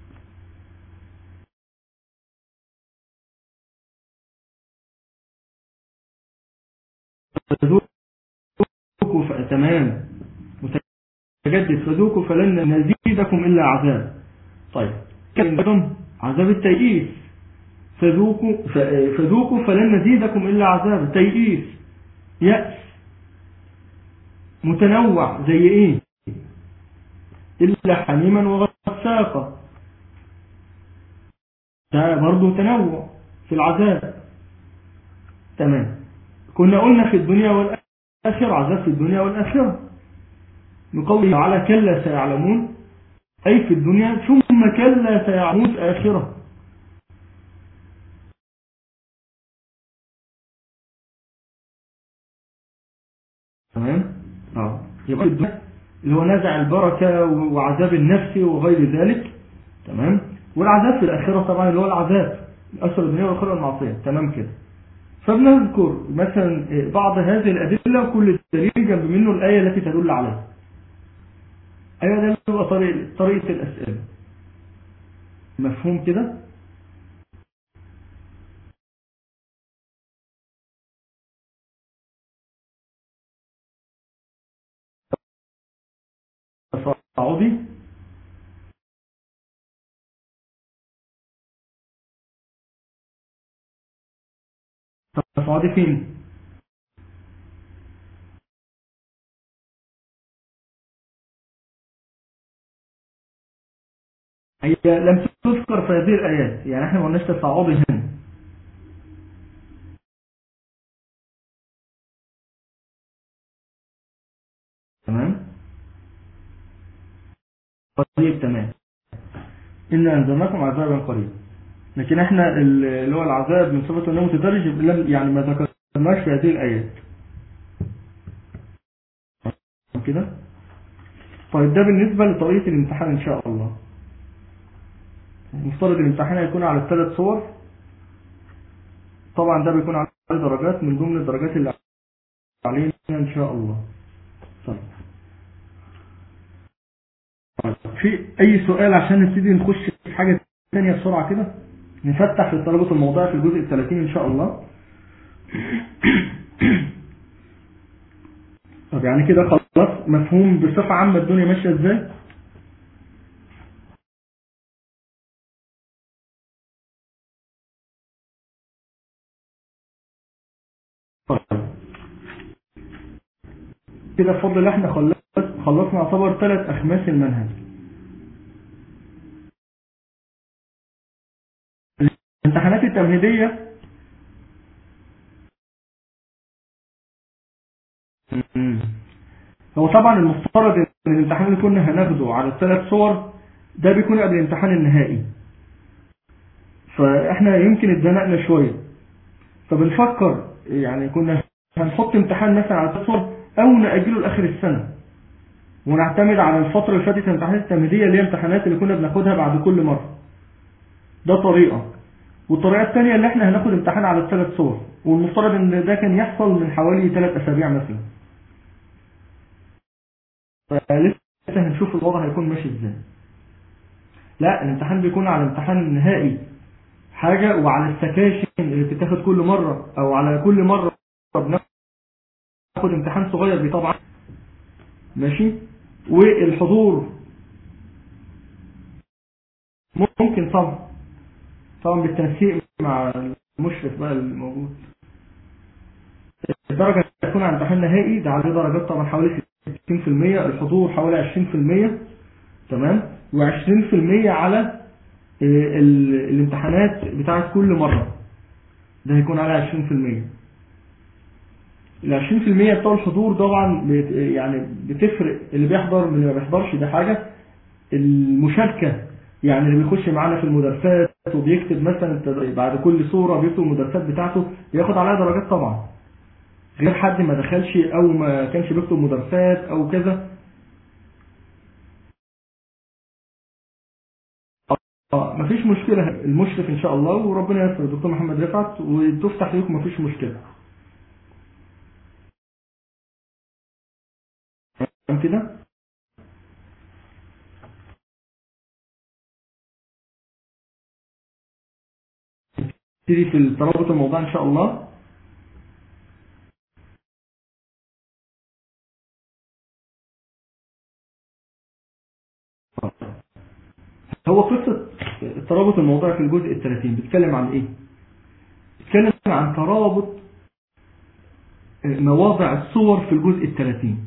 فذوقوا ف... تمام متجدد فذوقوا فلن نزيدكم إلا عذاب طيب كم عذاب التيئيس فذوقوا فذوقوا فلن نزيدكم إلا عذاب تيئيس يأس متنوع زي إيه إلا حميما وغساقا ده برضه تنوع في العذاب تمام كنا قلنا في الدنيا والآخرة عذاب في الدنيا والآخرة من قوله تعالى كلا سيعلمون أي في الدنيا ثم كلا سيعلمون في آخرة تمام اه يبقى الدنيا اللي هو نزع البركة وعذاب النفس وغير ذلك تمام والعذاب في الآخرة طبعا اللي هو العذاب أثر الدنيا والآخرة المعصية تمام كده فبنذكر مثلا بعض هذه الأدلة وكل دليل جنب منه الآية التي تدل عليها أيوة ده هو طريقة, طريقة الأسئلة مفهوم كده تصاعدي تصاعدي فين هي لم تذكر في هذه الآيات يعني احنا ما قلناش تصاعدي هنا تمام قريب تمام إن أنزلناكم عذابا قريب لكن احنا اللي هو العذاب من صفة انه متدرج يعني ما ذكرناش في هذه الآيات كده طيب ده بالنسبة لطريقة الامتحان ان شاء الله مفترض الامتحان هيكون على الثلاث صور طبعا ده بيكون على درجات من ضمن الدرجات اللي علينا ان شاء الله طيب في اي سؤال عشان نبتدي نخش في حاجة ثانية بسرعة كده نفتح في الترابط الموضوعي في الجزء الثلاثين ان شاء الله طب يعني كده خلاص مفهوم بصفة عامة الدنيا ماشية ازاي كده بفضل الله احنا خلص خلصنا يعتبر ثلاث اخماس المنهج الامتحانات التمهيدية مم. هو طبعا المفترض ان الامتحان اللي كنا هناخده على الثلاث صور ده بيكون قبل الامتحان النهائي فاحنا يمكن اتزنقنا شوية فبنفكر يعني كنا هنحط امتحان مثلا على الثلاث صور او نأجله لاخر السنة ونعتمد على الفترة اللي فاتت الامتحانات التمهيدية اللي هي الامتحانات اللي كنا بناخدها بعد كل مرة ده طريقة والطريقة الثانية اللي احنا هناخد امتحان على الثلاث صور والمفترض ان ده كان يحصل من حوالي ثلاث اسابيع مثلا فلسه هنشوف الوضع هيكون ماشي ازاي لا الامتحان بيكون على امتحان نهائي حاجة وعلى السكاشن اللي بتتاخد كل مرة او على كل مرة بناخد امتحان صغير بيه طبعا ماشي والحضور ممكن طبعا طبعا بالتنسيق مع المشرف بقى الموجود الدرجة تكون على امتحان نهائي ده عليه درجات طبعا حوالي 60% الحضور حوالي 20% تمام و20% على ال- الامتحانات بتاعت كل مرة ده هيكون على 20% ال 20% بتوع الحضور طبعا بت- يعني بتفرق اللي بيحضر من اللي ما بيحضرش ده حاجة المشاركة يعني اللي بيخش معانا في المدرسات وبيكتب مثلا التد- بعد كل صورة بيكتب المدرسات بتاعته بياخد عليها درجات طبعا غير حد ما دخلش او ما كانش بيكتب مدرسات او كذا اه مفيش مشكلة المشرف ان شاء الله وربنا يسر الدكتور محمد رفعت وتفتح ليكم مفيش مشكلة تمام كده نبتدي في الترابط الموضوع ان شاء الله هو قصة الترابط الموضوعي في الجزء الثلاثين بيتكلم عن ايه بيتكلم عن ترابط مواضع الصور في الجزء الثلاثين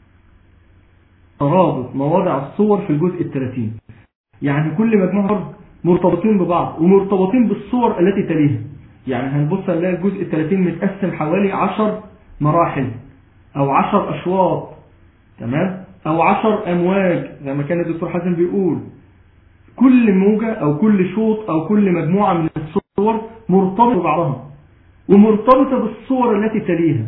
ترابط مواضع الصور في الجزء الثلاثين يعني كل مجموعة مرتبطين ببعض ومرتبطين بالصور التي تليها يعني هنبص نلاقي الجزء الثلاثين متقسم حوالي عشر مراحل او عشر اشواط تمام او عشر امواج زي ما كان الدكتور حازم بيقول كل موجة او كل شوط او كل مجموعة من الصور مرتبطة ببعضها ومرتبطة بالصور التي تليها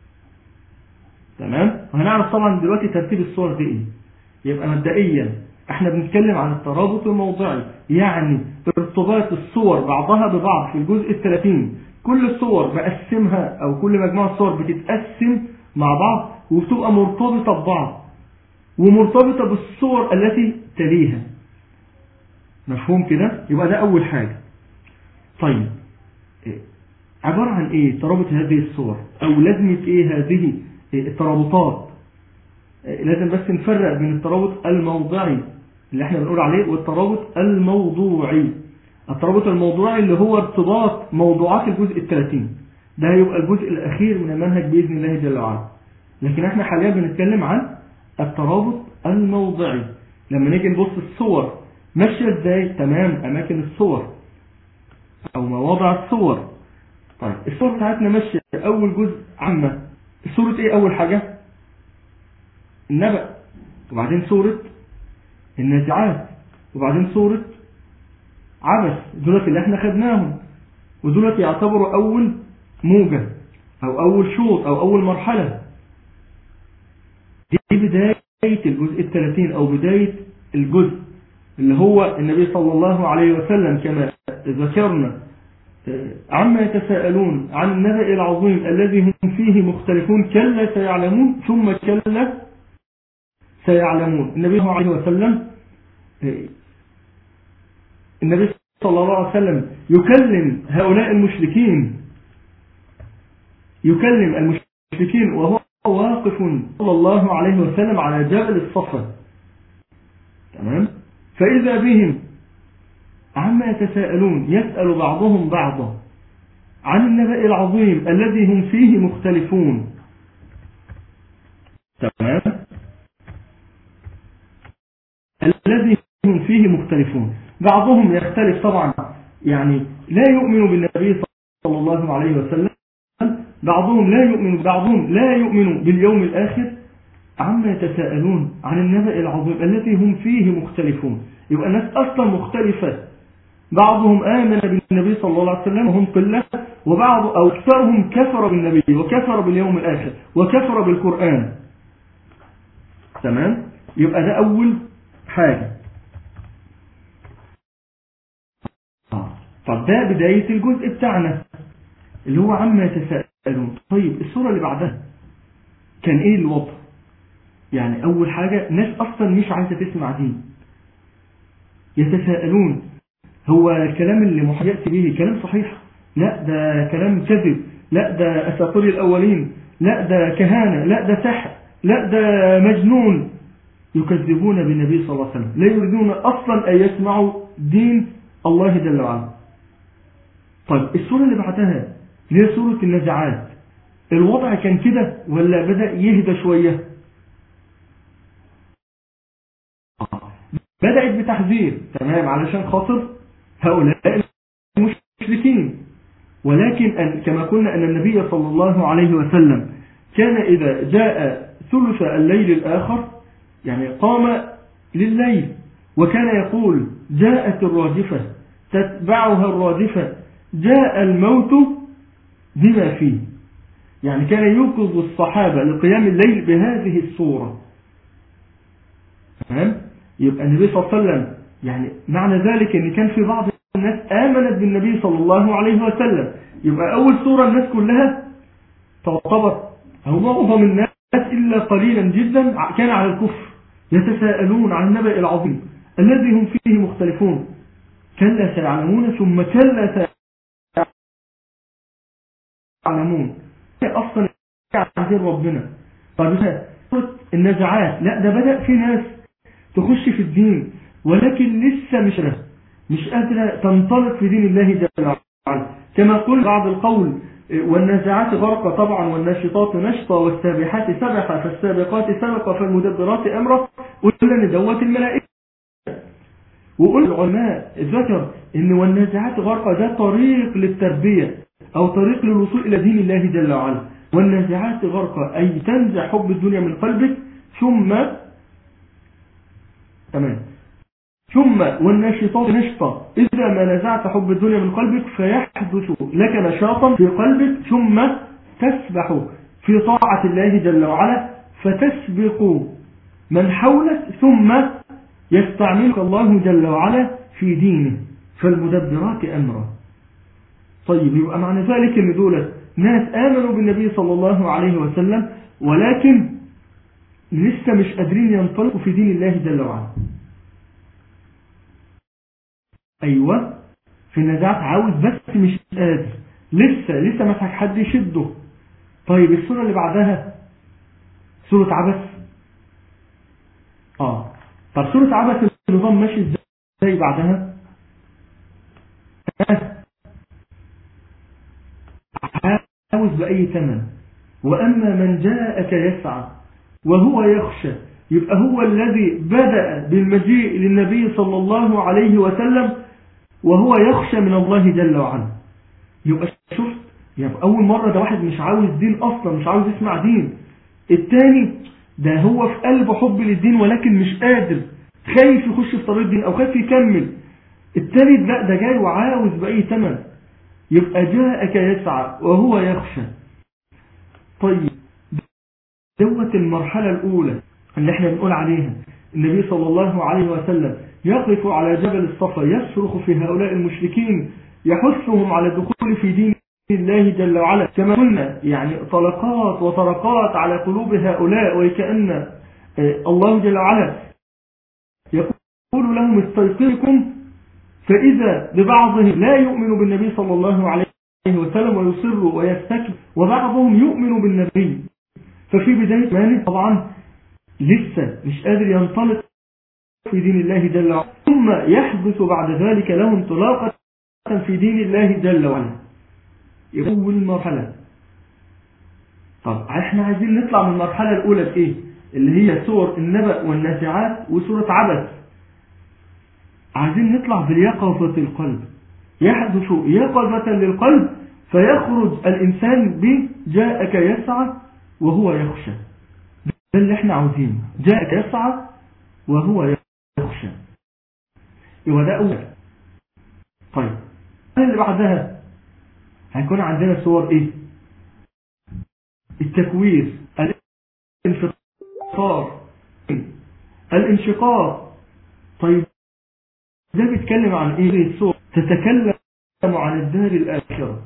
تمام وهنعرف طبعا دلوقتي ترتيب الصور دي ايه يبقى مبدئيا احنا بنتكلم عن الترابط الموضعي يعني ارتباط الصور بعضها ببعض في الجزء الثلاثين كل الصور بقسمها او كل مجموعة صور بتتقسم مع بعض وبتبقى مرتبطة ببعض ومرتبطة بالصور التي تليها مفهوم كده يبقى ده اول حاجة طيب عبارة عن ايه ترابط هذه الصور او لازمة ايه هذه الترابطات لازم بس نفرق بين الترابط الموضعي اللي احنا بنقول عليه والترابط الموضوعي الترابط الموضوعي اللي هو ارتباط موضوعات الجزء الثلاثين ده هيبقى الجزء الاخير من المنهج باذن الله جل وعلا لكن احنا حاليا بنتكلم عن الترابط الموضعي لما نيجي نبص الصور ماشيه ازاي تمام اماكن الصور او مواضع الصور طيب الصور بتاعتنا ماشيه اول جزء عامه صوره ايه اول حاجه النبأ وبعدين سورة النازعات وبعدين سورة عبس دولت اللي احنا خدناهم ودولت يعتبروا أول موجة أو أول شوط أو أول مرحلة دي بداية الجزء الثلاثين أو بداية الجزء اللي هو النبي صلى الله عليه وسلم كما ذكرنا عما يتساءلون عن النبأ العظيم الذي هم فيه مختلفون كلا سيعلمون ثم كلا سيعلمون النبي صلى الله عليه وسلم النبي صلى الله عليه وسلم يكلم هؤلاء المشركين يكلم المشركين وهو واقف صلى الله عليه وسلم على جبل الصفا تمام فإذا بهم عما يتساءلون يسأل بعضهم بعضا عن النبأ العظيم الذي هم فيه مختلفون تمام الذي هم فيه مختلفون بعضهم يختلف طبعا يعني لا يؤمن بالنبي صلى الله عليه وسلم بعضهم لا يؤمن بعضهم لا يؤمن باليوم الآخر عما يتساءلون عن النبأ العظيم الذي هم فيه مختلفون يبقى الناس أصلا مختلفة بعضهم آمن بالنبي صلى الله عليه وسلم وهم قلة وبعض أو أكثرهم كفر بالنبي وكفر باليوم الآخر وكفر بالقرآن تمام يبقى ده أول حاجة طب ده بداية الجزء بتاعنا اللي هو عما يتساءلون طيب الصورة اللي بعدها كان ايه الوضع يعني اول حاجة ناس اصلا مش عايزة تسمع دين يتساءلون هو الكلام اللي محمد يأتي به كلام صحيح لا ده كلام كذب لا ده أساطير الأولين لا ده كهانة لا ده سحر لا ده مجنون يكذبون بالنبي صلى الله عليه وسلم لا يريدون أصلا أن يسمعوا دين الله جل وعلا طيب السورة اللي بعدها اللي هي سورة النزعات الوضع كان كده ولا بدأ يهدى شوية بدأت بتحذير تمام علشان خاطر هؤلاء المشركين ولكن أن كما قلنا أن النبي صلى الله عليه وسلم كان إذا جاء ثلث الليل الآخر يعني قام لليل وكان يقول جاءت الراجفة تتبعها الرادفة جاء الموت بما فيه يعني كان يوقظ الصحابة لقيام الليل بهذه الصورة تمام يبقى النبي صلى الله عليه وسلم يعني معنى ذلك ان كان في بعض الناس آمنت بالنبي صلى الله عليه وسلم يبقى أول صورة الناس كلها تعتبر أو معظم الناس إلا قليلا جدا كان على الكفر يتساءلون عن النبأ العظيم الذي هم فيه مختلفون كلا سيعلمون ثم كلا سيعلمون أصلا عن دين ربنا طيب النزعات لا ده بدأ في ناس تخش في الدين ولكن لسه مش له مش قادرة تنطلق في دين الله جل وعلا كما قل بعض القول والنازعات غرق طبعا والناشطات نشطة والسابحات سبحة فالسابقات سبقة فالمدبرات أمرة قلنا ان دوت الملائكة وقل العلماء ذكر ان والنازعات غرق ده طريق للتربية او طريق للوصول الى دين الله جل وعلا والنازعات غرق اي تنزع حب الدنيا من قلبك ثم تمام ثم والناشطات نشطة إذا ما نزعت حب الدنيا من قلبك فيحدث لك نشاطا في قلبك ثم تسبح في طاعة الله جل وعلا فتسبق من حولك ثم يستعملك الله جل وعلا في دينه فالمدبرات أمرا طيب يبقى معنى ذلك ان دول ناس آمنوا بالنبي صلى الله عليه وسلم ولكن لسه مش قادرين ينطلقوا في دين الله جل وعلا أيوة في النزاعات عاوز بس مش قادر لسه لسه مسك حد يشده طيب السورة اللي بعدها سورة عبس اه طب سورة عبس النظام ماشي ازاي بعدها عاوز بأي ثمن وأما من جاءك يسعى وهو يخشى يبقى هو الذي بدأ بالمجيء للنبي صلى الله عليه وسلم وهو يخشى من الله جل وعلا يبقى شفت يبقى أول مرة ده واحد مش عاوز دين أصلا مش عاوز يسمع دين الثاني ده هو في قلبه حب للدين ولكن مش قادر خايف يخش في طريق الدين أو خايف يكمل الثالث لا ده جاي وعاوز بأي ثمن يبقى جاءك يسعى وهو يخشى طيب دوت المرحلة الأولى اللي احنا بنقول عليها النبي صلى الله عليه وسلم يقف على جبل الصفا يصرخ في هؤلاء المشركين يحثهم على الدخول في دين الله جل وعلا كما قلنا يعني طلقات وطرقات على قلوب هؤلاء وكأن الله جل وعلا يقول لهم استيقظكم فإذا ببعضهم لا يؤمن بالنبي صلى الله عليه وسلم ويصر ويستكبر وبعضهم يؤمن بالنبي ففي بداية مانه طبعا لسه مش قادر ينطلق في دين الله جل وعلا ثم يحدث بعد ذلك له انطلاقة في دين الله جل وعلا يبقى أول مرحلة طب احنا عايزين نطلع من المرحلة الأولى بإيه اللي هي سور النبأ والنازعات وسورة عبس عايزين نطلع باليقظة القلب يحدث يقظة للقلب فيخرج الإنسان به جاءك يسعى وهو يخشى ده اللي احنا عاوزينه جاءك يسعى وهو يخشى يبقى ده أول طيب اللي بعدها هيكون عندنا صور ايه التكوير الانفطار الانشقاق طيب ده بيتكلم عن ايه الصور تتكلم عن الدار الآخرة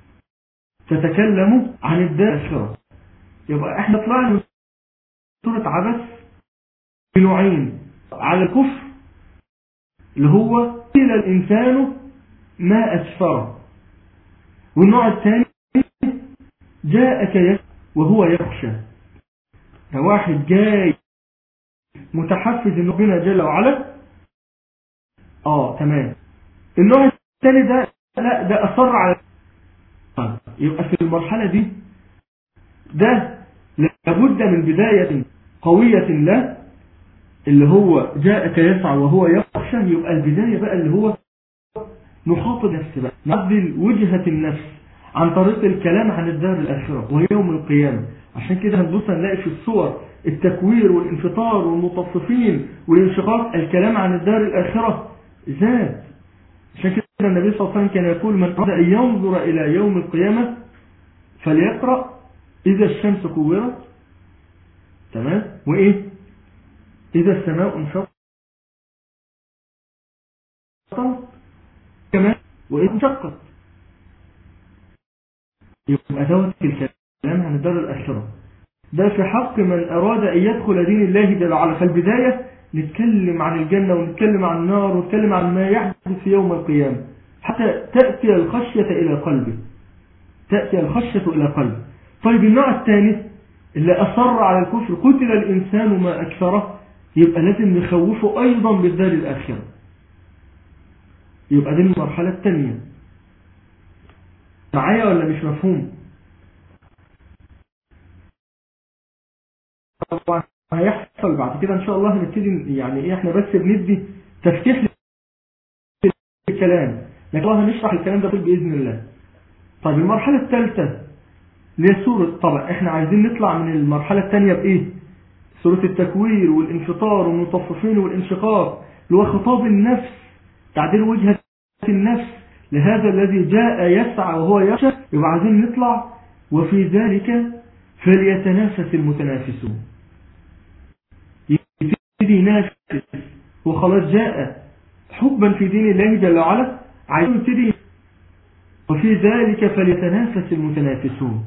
تتكلم عن الدار الآخرة يبقى احنا طلعنا من سورة عبس بنوعين على الكفر اللي هو قيل الإنسان ما أسفره والنوع الثاني جاءك يسفر وهو يخشى ده واحد جاي متحفز ان ربنا جل وعلا اه تمام النوع الثاني ده لا ده اصر على طيب يبقى في المرحلة دي ده لابد من بداية قوية له اللي هو جاءك يسعى وهو يخشى يبقى البداية بقى اللي هو نخاطب نفس بقى نعدل وجهة النفس عن طريق الكلام عن الدار الآخرة ويوم القيامة عشان كده هنبص نلاقي في الصور التكوير والانفطار والمطففين والانشقاق الكلام عن الدار الآخرة زاد عشان كده النبي صلى الله عليه وسلم كان يقول من أراد أن ينظر إلى يوم القيامة فليقرأ إذا الشمس كورت تمام وإيه إذا السماء انشقت كمان وإذا انشقت يبقى دوت في الكلام عن الدار الآخرة ده في حق من أراد أن يدخل دين الله جل وعلا فالبداية نتكلم عن الجنة ونتكلم عن النار ونتكلم عن ما يحدث في يوم القيامة حتى تأتي الخشية إلى قلبه تأتي الخشية إلى قلبه طيب النوع الثاني اللي أصر على الكفر قتل الإنسان ما أكثره يبقى لازم نخوفه أيضا بالدار الآخرة يبقى دي المرحلة الثانية معايا ولا مش مفهوم طبعا هيحصل بعد كده ان شاء الله هنبتدي يعني ايه احنا بس بندي تفتيح للكلام لكن الله هنشرح الكلام ده باذن الله طيب المرحله الثالثه اللي هي سوره طبعا احنا عايزين نطلع من المرحله الثانيه بايه سوره التكوير والانفطار والمطففين والانشقاق اللي هو خطاب النفس تعديل وجهه النفس لهذا الذي جاء يسعى وهو يخشى يبقى عايزين نطلع وفي ذلك فليتنافس المتنافسون يبتدي ينافس وخلاص جاء حبا في دين الله جل وعلا عايز يبتدي وفي ذلك فليتنافس المتنافسون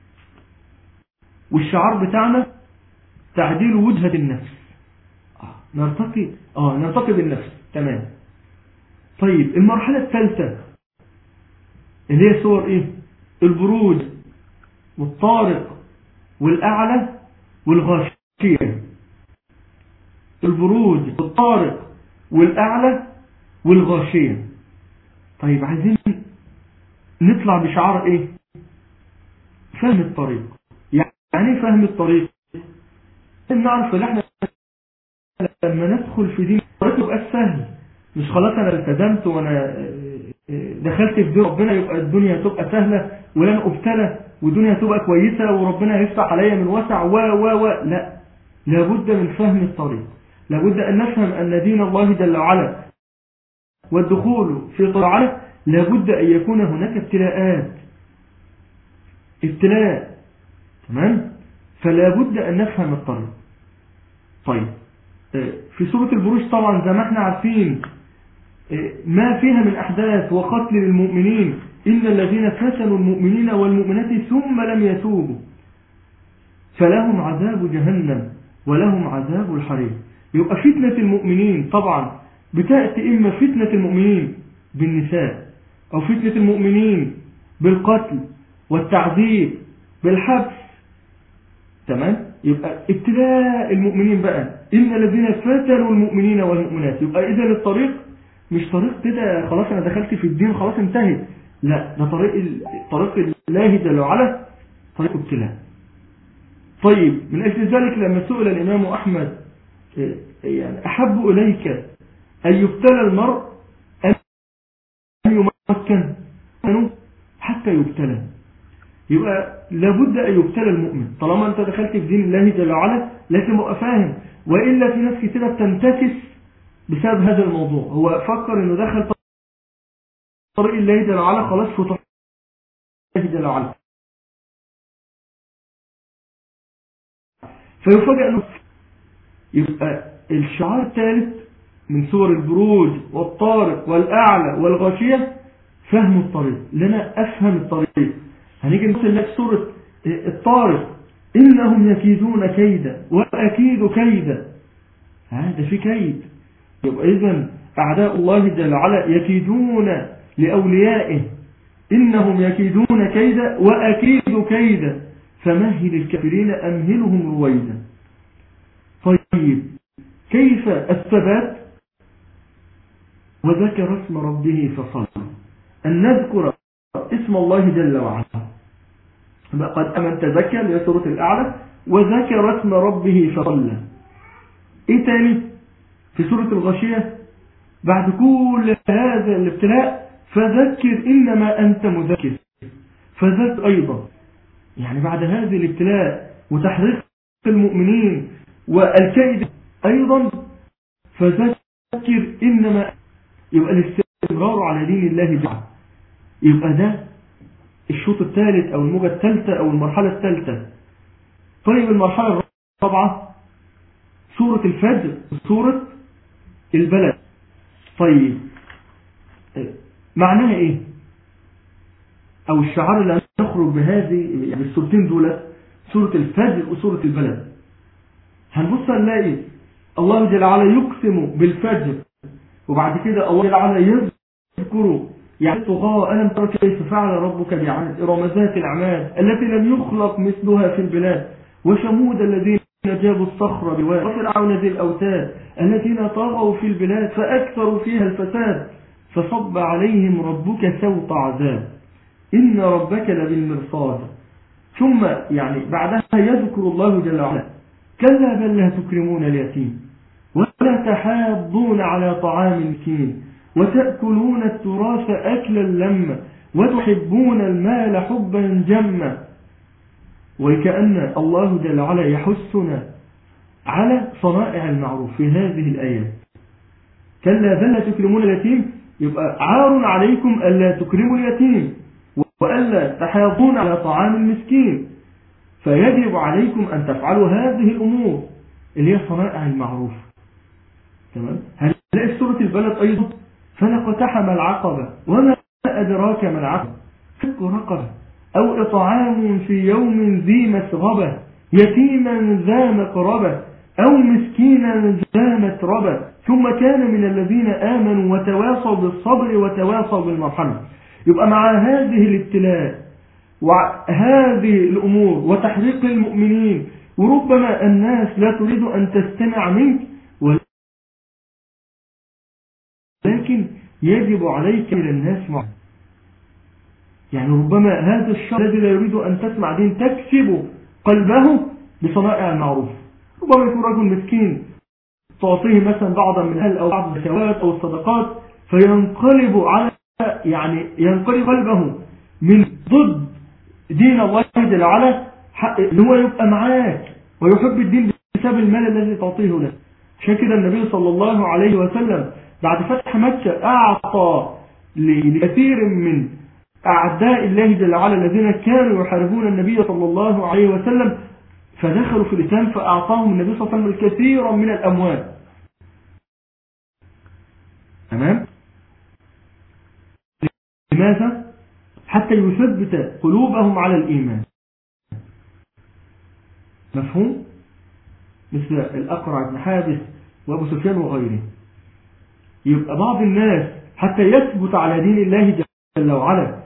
والشعار بتاعنا تعديل وجهة النفس آه. نرتقي اه نرتقي بالنفس تمام طيب المرحلة الثالثة اللي هي صور ايه البروج والطارق والأعلى والغاشية البروج والطارق والأعلى والغاشية طيب عايزين نطلع بشعار ايه فهم الطريق يعني فهم الطريق نعرف ان احنا لما ندخل في دين الطريق يبقى سهل مش خلاص انا التزمت وانا دخلت في دين ربنا يبقى الدنيا تبقى سهلة ولن ابتلى والدنيا تبقى كويسة وربنا يفتح عليا من وسع و و و لا لابد من فهم الطريق لابد أن نفهم أن دين الله جل وعلا والدخول في طاعته لابد أن يكون هناك ابتلاءات ابتلاء تمام فلا بد أن نفهم الطريق طيب في سورة البروج طبعا زي ما احنا عارفين ما فيها من أحداث وقتل للمؤمنين إن الذين فتنوا المؤمنين والمؤمنات ثم لم يتوبوا فلهم عذاب جهنم ولهم عذاب الحريق يبقى فتنة المؤمنين طبعا بتأتي إما فتنة المؤمنين بالنساء أو فتنة المؤمنين بالقتل والتعذيب بالحبس تمام يبقى ابتلاء المؤمنين بقى إن الذين فتنوا المؤمنين والمؤمنات يبقى إذا الطريق مش طريق كده خلاص أنا دخلت في الدين خلاص انتهت لا ده طريق ال- طريق الله جل وعلا طريق ابتلاء طيب من أجل ذلك لما سئل الإمام أحمد إيه، يعني أحب إليك أن يبتلى المرء أن يمكن حتى يبتلى يبقى لابد أن يبتلى المؤمن طالما أنت دخلت في دين الله جل وعلا لازم تبقى فاهم وإلا في ناس كتير بتنتكس بسبب هذا الموضوع هو فكر إنه دخل طريق الله جل وعلا خلاص في طريق الله جل وعلا فيفاجئ أنه يبقى الشعار الثالث من سور البروج والطارق والأعلى والغاشية فهم الطريق لنا أفهم الطريق هنيجي نوصل لك سورة الطارق إنهم يكيدون كيدا وأكيد كيدا هذا في كيد يبقى إذن أعداء الله جل وعلا يكيدون لأوليائه إنهم يكيدون كيدا وأكيد كيدا فمهل الكافرين أمهلهم رويدا طيب كيف الثبات وذكر اسم ربه فصلى أن نذكر اسم الله جل وعلا قد أمن تذكر هي سورة الأعلى وذكر اسم ربه فصلى إيه تاني في سورة الغشية بعد كل هذا الابتلاء فذكر إنما أنت مذكر فذكر أيضا يعني بعد هذه الابتلاء وتحريق المؤمنين والكيد أيضا فذكر إنما يبقى الاستمرار على دين الله جعل يبقى ده الشوط الثالث أو الموجة الثالثة أو المرحلة الثالثة طيب المرحلة الرابعة سورة الفجر سورة البلد طيب معناها ايه او الشعار اللي هنخرج بهذه يعني السورتين دول سورة الفجر وسورة البلد هنبص نلاقي الله جل وعلا يقسم بالفجر وبعد كده الله جل وعلا يذكر يعني طغاة ألم ترى كيف فعل ربك بعاد إرم ذات الأعمال التي لم يخلق مثلها في البلاد وثمود الذين جابوا الصخر بواد وفرعون ذي الأوتاد الذين طغوا في البلاد فأكثروا فيها الفساد فصب عليهم ربك سوط عذاب إن ربك لبالمرصاد ثم يعني بعدها يذكر الله جل وعلا كلا بل لا تكرمون اليتيم ولا تحاضون على طعام المسكين وتأكلون التراث أكلا لما وتحبون المال حبا جما وكأن الله جل وعلا يحثنا على صنائع المعروف في هذه الآيات كلا بل لا تكرمون اليتيم يبقى عار عليكم ألا تكرموا اليتيم وألا تحاضون على طعام المسكين فيجب عليكم أن تفعلوا هذه الأمور اللي هي صنائع المعروف تمام هل نلاقي سورة البلد أيضا فلقتحم العقبة وما أدراك ما العقبة فك رقبة أو إطعام في يوم ذي مسغبة يتيما ذا مقربة أو مسكينا ذا متربة ثم كان من الذين آمنوا وتواصوا بالصبر وتواصوا بالمرحمة يبقى مع هذه الابتلاء وهذه الأمور وتحريق المؤمنين وربما الناس لا تريد أن تستمع منك ولكن يجب عليك إلى الناس معه يعني ربما هذا الشخص الذي لا يريد أن تسمع دين تكسب قلبه بصنائع المعروف ربما يكون رجل مسكين تعطيه مثلا بعضا من أهل أو بعض الزكوات أو الصدقات فينقلب على يعني ينقلب قلبه من ضد دين الله جل وعلا ان هو يبقى معاك ويحب الدين بسبب المال الذي تعطيه له عشان كده النبي صلى الله عليه وسلم بعد فتح مكة أعطى لكثير من أعداء الله جل وعلا الذين كانوا يحاربون النبي صلى الله عليه وسلم فدخلوا في الإسلام فأعطاهم النبي صلى الله عليه وسلم الكثير من الأموال تمام لماذا حتى يثبت قلوبهم على الإيمان مفهوم مثل الأقرع بن حابس وأبو سفيان وغيره يبقى بعض الناس حتى يثبت على دين الله جل وعلا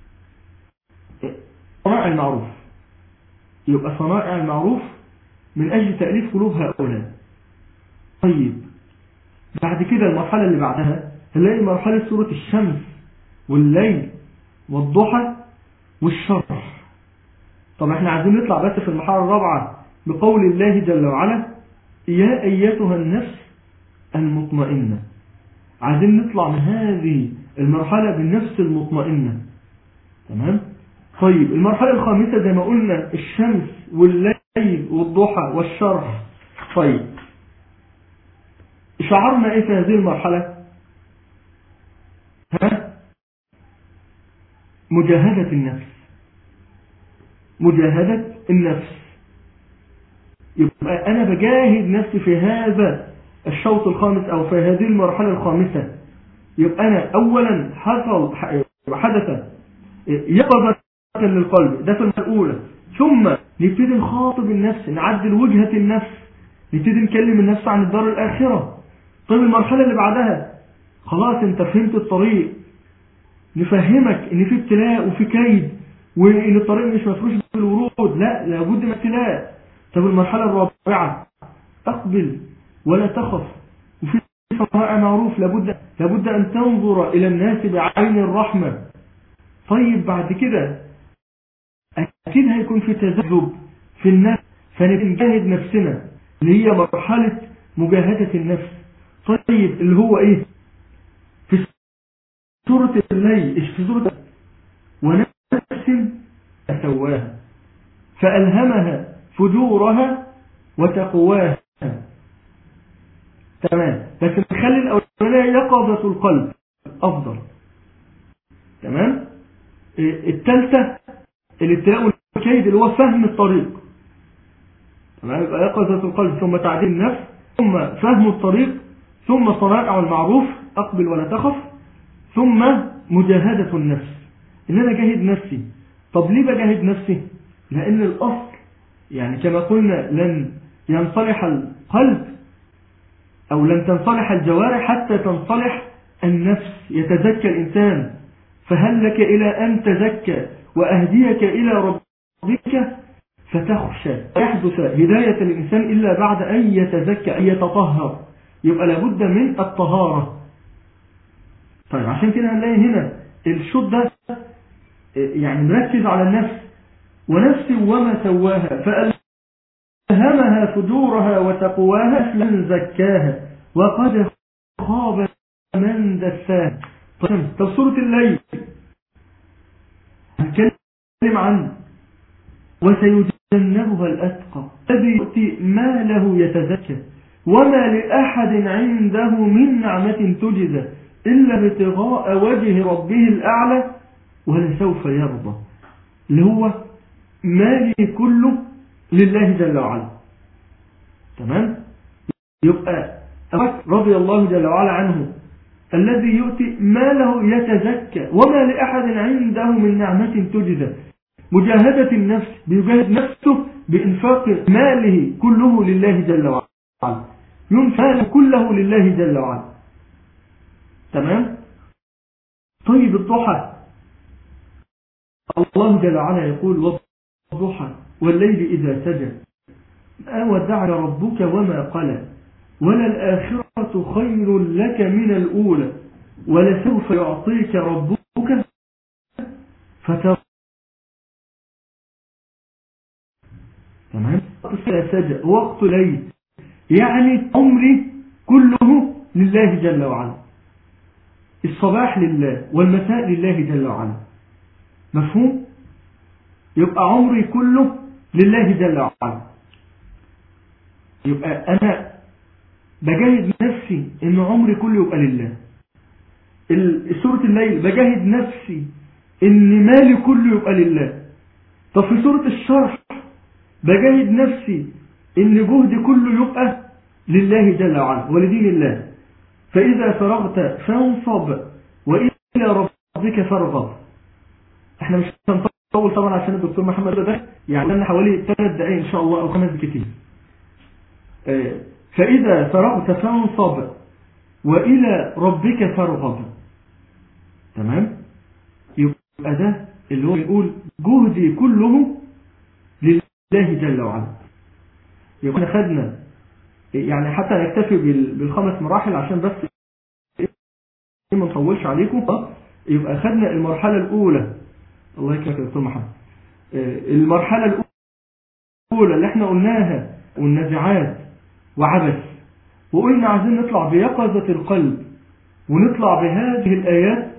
صنائع المعروف يبقى صنائع المعروف من أجل تأليف قلوب هؤلاء طيب بعد كده المرحلة اللي بعدها هنلاقي مرحلة سورة الشمس والليل والضحى والشرح طب احنا عايزين نطلع بس في المرحلة الرابعة بقول الله جل وعلا يا أيتها النفس المطمئنة عايزين نطلع من هذه المرحلة بالنفس المطمئنة تمام طيب المرحلة الخامسة زي ما قلنا الشمس والليل والضحى والشرح طيب شعرنا ايه في هذه المرحلة ها مجاهدة النفس مجاهدة النفس يبقى أنا بجاهد نفسي في هذا الشوط الخامس أو في هذه المرحلة الخامسة يبقى أنا أولا حصل حدث يقظة للقلب ده في المرحلة الأولى ثم نبتدي نخاطب النفس نعدل وجهة النفس نبتدي نكلم النفس عن الدار الآخرة طيب المرحلة اللي بعدها خلاص انت فهمت الطريق نفهمك ان في ابتلاء وفي كيد وان الطريق مش مفروش بالورود لا لابد من ابتلاء طب المرحلة الرابعة اقبل ولا تخف وفي صناعة معروف لابد, لابد ان تنظر الى الناس بعين الرحمة طيب بعد كده اكيد هيكون في تذبذب في النفس فنجاهد نفسنا اللي هي مرحلة مجاهدة النفس طيب اللي هو ايه في سورة الليل ايش في سورة ونفس سواها فألهمها فجورها وتقواها تمام لكن نخلي الأولانية يقظة القلب أفضل تمام الثالثة الابتلاء والكيد اللي هو فهم الطريق تمام يبقى يقظة القلب ثم تعديل النفس ثم فهم الطريق ثم صنائع المعروف أقبل ولا تخف ثم مجاهدة النفس إن أنا جاهد نفسي طب ليه بجاهد نفسي لأن الأصل يعني كما قلنا لن ينصلح القلب أو لن تنصلح الجوارح حتى تنصلح النفس يتزكى الإنسان فهل لك إلى أن تزكى وأهديك إلى ربك فتخشى يحدث هداية الإنسان إلا بعد أن يتزكى أن يتطهر يبقى لابد من الطهارة طيب عشان كده هنلاقي هنا الشوط ده يعني مركز على النفس ونفس وما سواها فألهمها فجورها وتقواها من زكاها وقد خاب من دساها طيب طب سورة الليل هنتكلم عن وسيجنبها الأتقى الذي يؤتي ماله يتزكى وما لأحد عنده من نعمة تجزى إلا ابتغاء وجه ربه الأعلى ولسوف يرضى اللي هو مالي كله لله جل وعلا تمام يبقى رضي الله جل وعلا عنه الذي يؤتي ماله يتزكى وما لأحد عنده من نعمة تجزى مجاهدة النفس بيجاهد نفسه بإنفاق ماله كله لله جل وعلا ينفق كله لله جل وعلا تمام طيب الضحى الله جل وعلا يقول والضحى والليل إذا سجى ما ودعك ربك وما قلى وللآخرة خير لك من الأولى ولسوف يعطيك ربك فترى تمام سجى وقت ليل يعني عمري كله لله جل وعلا الصباح لله والمساء لله جل وعلا مفهوم يبقى عمري كله لله جل وعلا يبقى أنا بجاهد نفسي إن عمري كله يبقى لله سورة الليل بجاهد نفسي إن مالي كله يبقى لله طب في سورة الشرح بجاهد نفسي إن جهدي كله يبقى لله جل وعلا ولدين الله فإذا فرغت فانصب وإلى ربك فارغب احنا مش هنطول طبعا عشان الدكتور محمد ده يعني لنا حوالي ثلاث دقائق إن شاء الله أو خمس دقائق فإذا فرغت فانصب وإلى ربك فارغب تمام يبقى ده اللي هو بيقول جهدي كله لله جل وعلا يبقى احنا خدنا يعني حتى نكتفي بالخمس مراحل عشان بس ما نطولش عليكم يبقى خدنا المرحلة الأولى الله يكرمك يا دكتور محمد آه، المرحلة الأولى اللي احنا قلناها والنزعات وعبث وقلنا عايزين نطلع بيقظة القلب ونطلع بهذه الآيات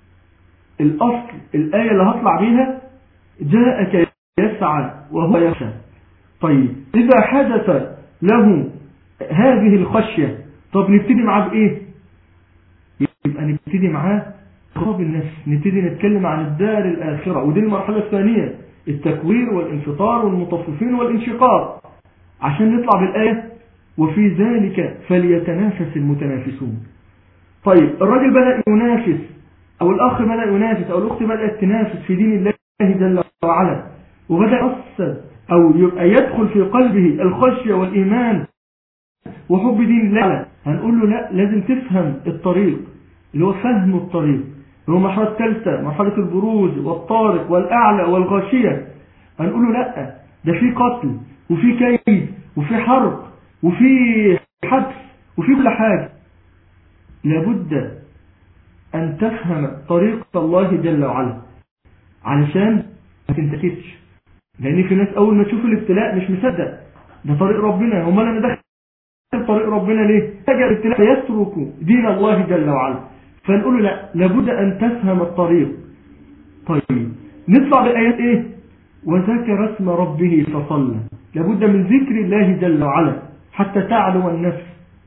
الأصل الآية اللي هطلع بيها جاءك يسعى وهو يخشى طيب إذا حدث له هذه الخشية طب نبتدي معاه بإيه يبقى نبتدي معاه خطاب النفس نبتدي نتكلم عن الدار الآخرة ودي المرحلة الثانية التكوير والانفطار والمطففين والانشقاق عشان نطلع بالآية وفي ذلك فليتنافس المتنافسون طيب الراجل بدأ ينافس أو الأخ بدأ ينافس أو الأخت بدأت تنافس في دين الله جل وعلا وبدأ يأثر أو يبقى يدخل في قلبه الخشية والإيمان وحب دين الله هنقول له لا لازم تفهم الطريق اللي هو فهم الطريق اللي هو مرحلة الثالثة مرحلة البروز والطارق والأعلى والغاشية هنقول له لا ده في قتل وفي كيد وفي حرب وفي حبس وفي كل حاجة لابد أن تفهم طريقة الله جل وعلا علشان ما تنتكتش لأن في ناس أول ما تشوف الابتلاء مش مصدق ده طريق ربنا هم أنا داخل طريق ربنا ليه فجأة الابتلاء فيترك دين الله جل وعلا فنقول له لا لابد أن تفهم الطريق طيب نطلع بآيات إيه وذكر اسم ربه فصلى لابد من ذكر الله جل وعلا حتى تعلو النفس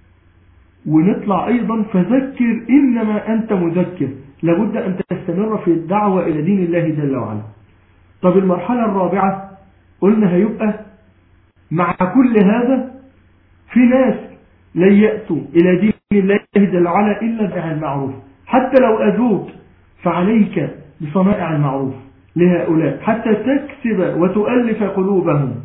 ونطلع أيضا فذكر إنما أنت مذكر لابد أن تستمر في الدعوة إلى دين الله جل وعلا طب المرحلة الرابعة قلنا هيبقى مع كل هذا في ناس لن يأتوا إلى دين الله جل وعلا إلا بها المعروف حتى لو أذوك فعليك بصنائع المعروف لهؤلاء حتى تكسب وتؤلف قلوبهم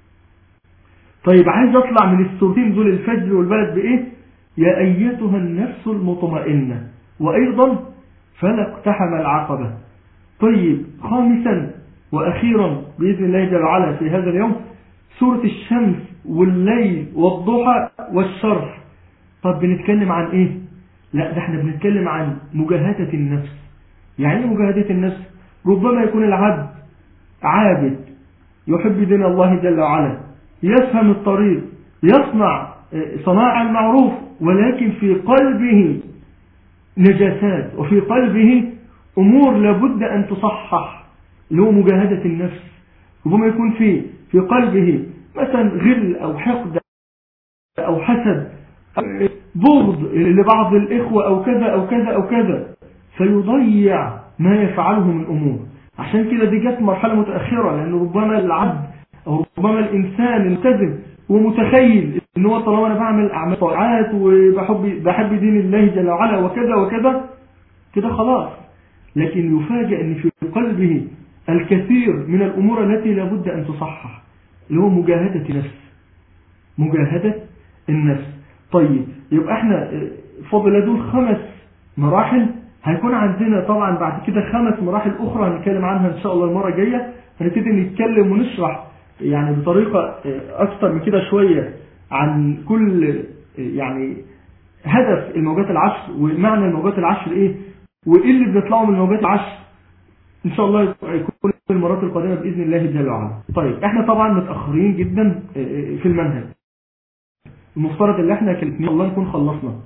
طيب عايز أطلع من السورتين دول الفجر والبلد بإيه يا أيتها النفس المطمئنة وأيضا فلا اقتحم العقبة طيب خامسا وأخيرا بإذن الله جل وعلا في هذا اليوم سورة الشمس والليل والضحى والشرح طب بنتكلم عن ايه لا ده احنا بنتكلم عن مجاهدة النفس يعني ايه مجاهدة النفس ربما يكون العبد عابد يحب دين الله جل وعلا يفهم الطريق يصنع صناع المعروف ولكن في قلبه نجاسات وفي قلبه أمور لابد أن تصحح اللي هو مجاهدة النفس ربما يكون في في قلبه مثلا غل أو حقد أو حسد أو بغض لبعض الإخوة أو كذا أو كذا أو كذا فيضيع ما يفعله من أمور عشان كده دي جت مرحلة متأخرة لأن ربما العبد أو ربما الإنسان الملتزم ومتخيل ان هو طالما انا بعمل اعمال طاعات وبحب بحب دين الله جل وعلا وكذا وكذا كده خلاص لكن يفاجئ ان في قلبه الكثير من الامور التي لابد ان تصحح اللي هو مجاهدة نفس مجاهدة النفس طيب يبقى احنا فضل دول خمس مراحل هيكون عندنا طبعا بعد كده خمس مراحل اخرى هنتكلم عنها ان شاء الله المرة الجاية هنبتدي نتكلم ونشرح يعني بطريقة أكثر من كده شوية عن كل يعني هدف الموجات العشر ومعنى الموجات العشر إيه وإيه اللي بنطلعه من الموجات العشر إن شاء الله يكون في المرات القادمة بإذن الله جل وعلا طيب إحنا طبعا متأخرين جدا في المنهج المفترض اللي إحنا كان الله نكون خلصنا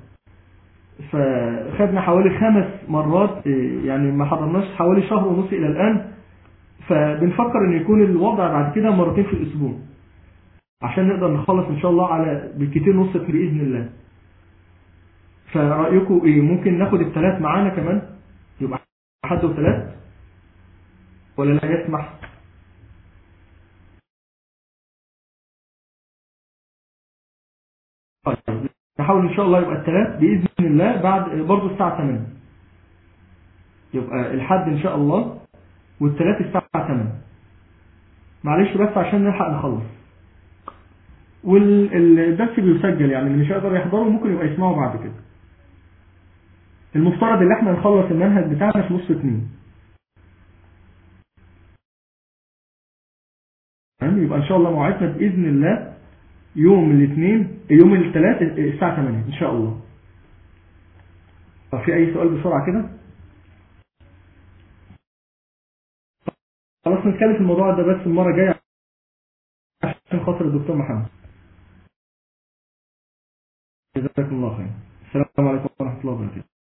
فخدنا حوالي خمس مرات يعني ما حضرناش حوالي شهر ونص إلى الآن فبنفكر ان يكون الوضع بعد كده مرتين في الاسبوع عشان نقدر نخلص ان شاء الله على بالكتير نص باذن الله فرأيكم ايه ممكن ناخد الثلاث معانا كمان يبقى حد وثلاث ولا لا يسمح طيب نحاول ان شاء الله يبقى الثلاث باذن الله بعد برضه الساعه 8 يبقى الحد ان شاء الله والثلاث الساعة 8 معلش بس عشان نلحق نخلص والدرس بيسجل يعني اللي مش هيقدر يحضره ممكن يبقى يسمعه بعد كده المفترض ان احنا نخلص المنهج بتاعنا في نص اتنين يبقى ان شاء الله موعدنا باذن الله يوم الاثنين يوم الثلاث الساعة 8 ان شاء الله طب في اي سؤال بسرعة كده خلاص نتكلم في الموضوع ده بس المرة الجاية عشان خاطر الدكتور محمد جزاكم الله خير السلام عليكم ورحمة الله وبركاته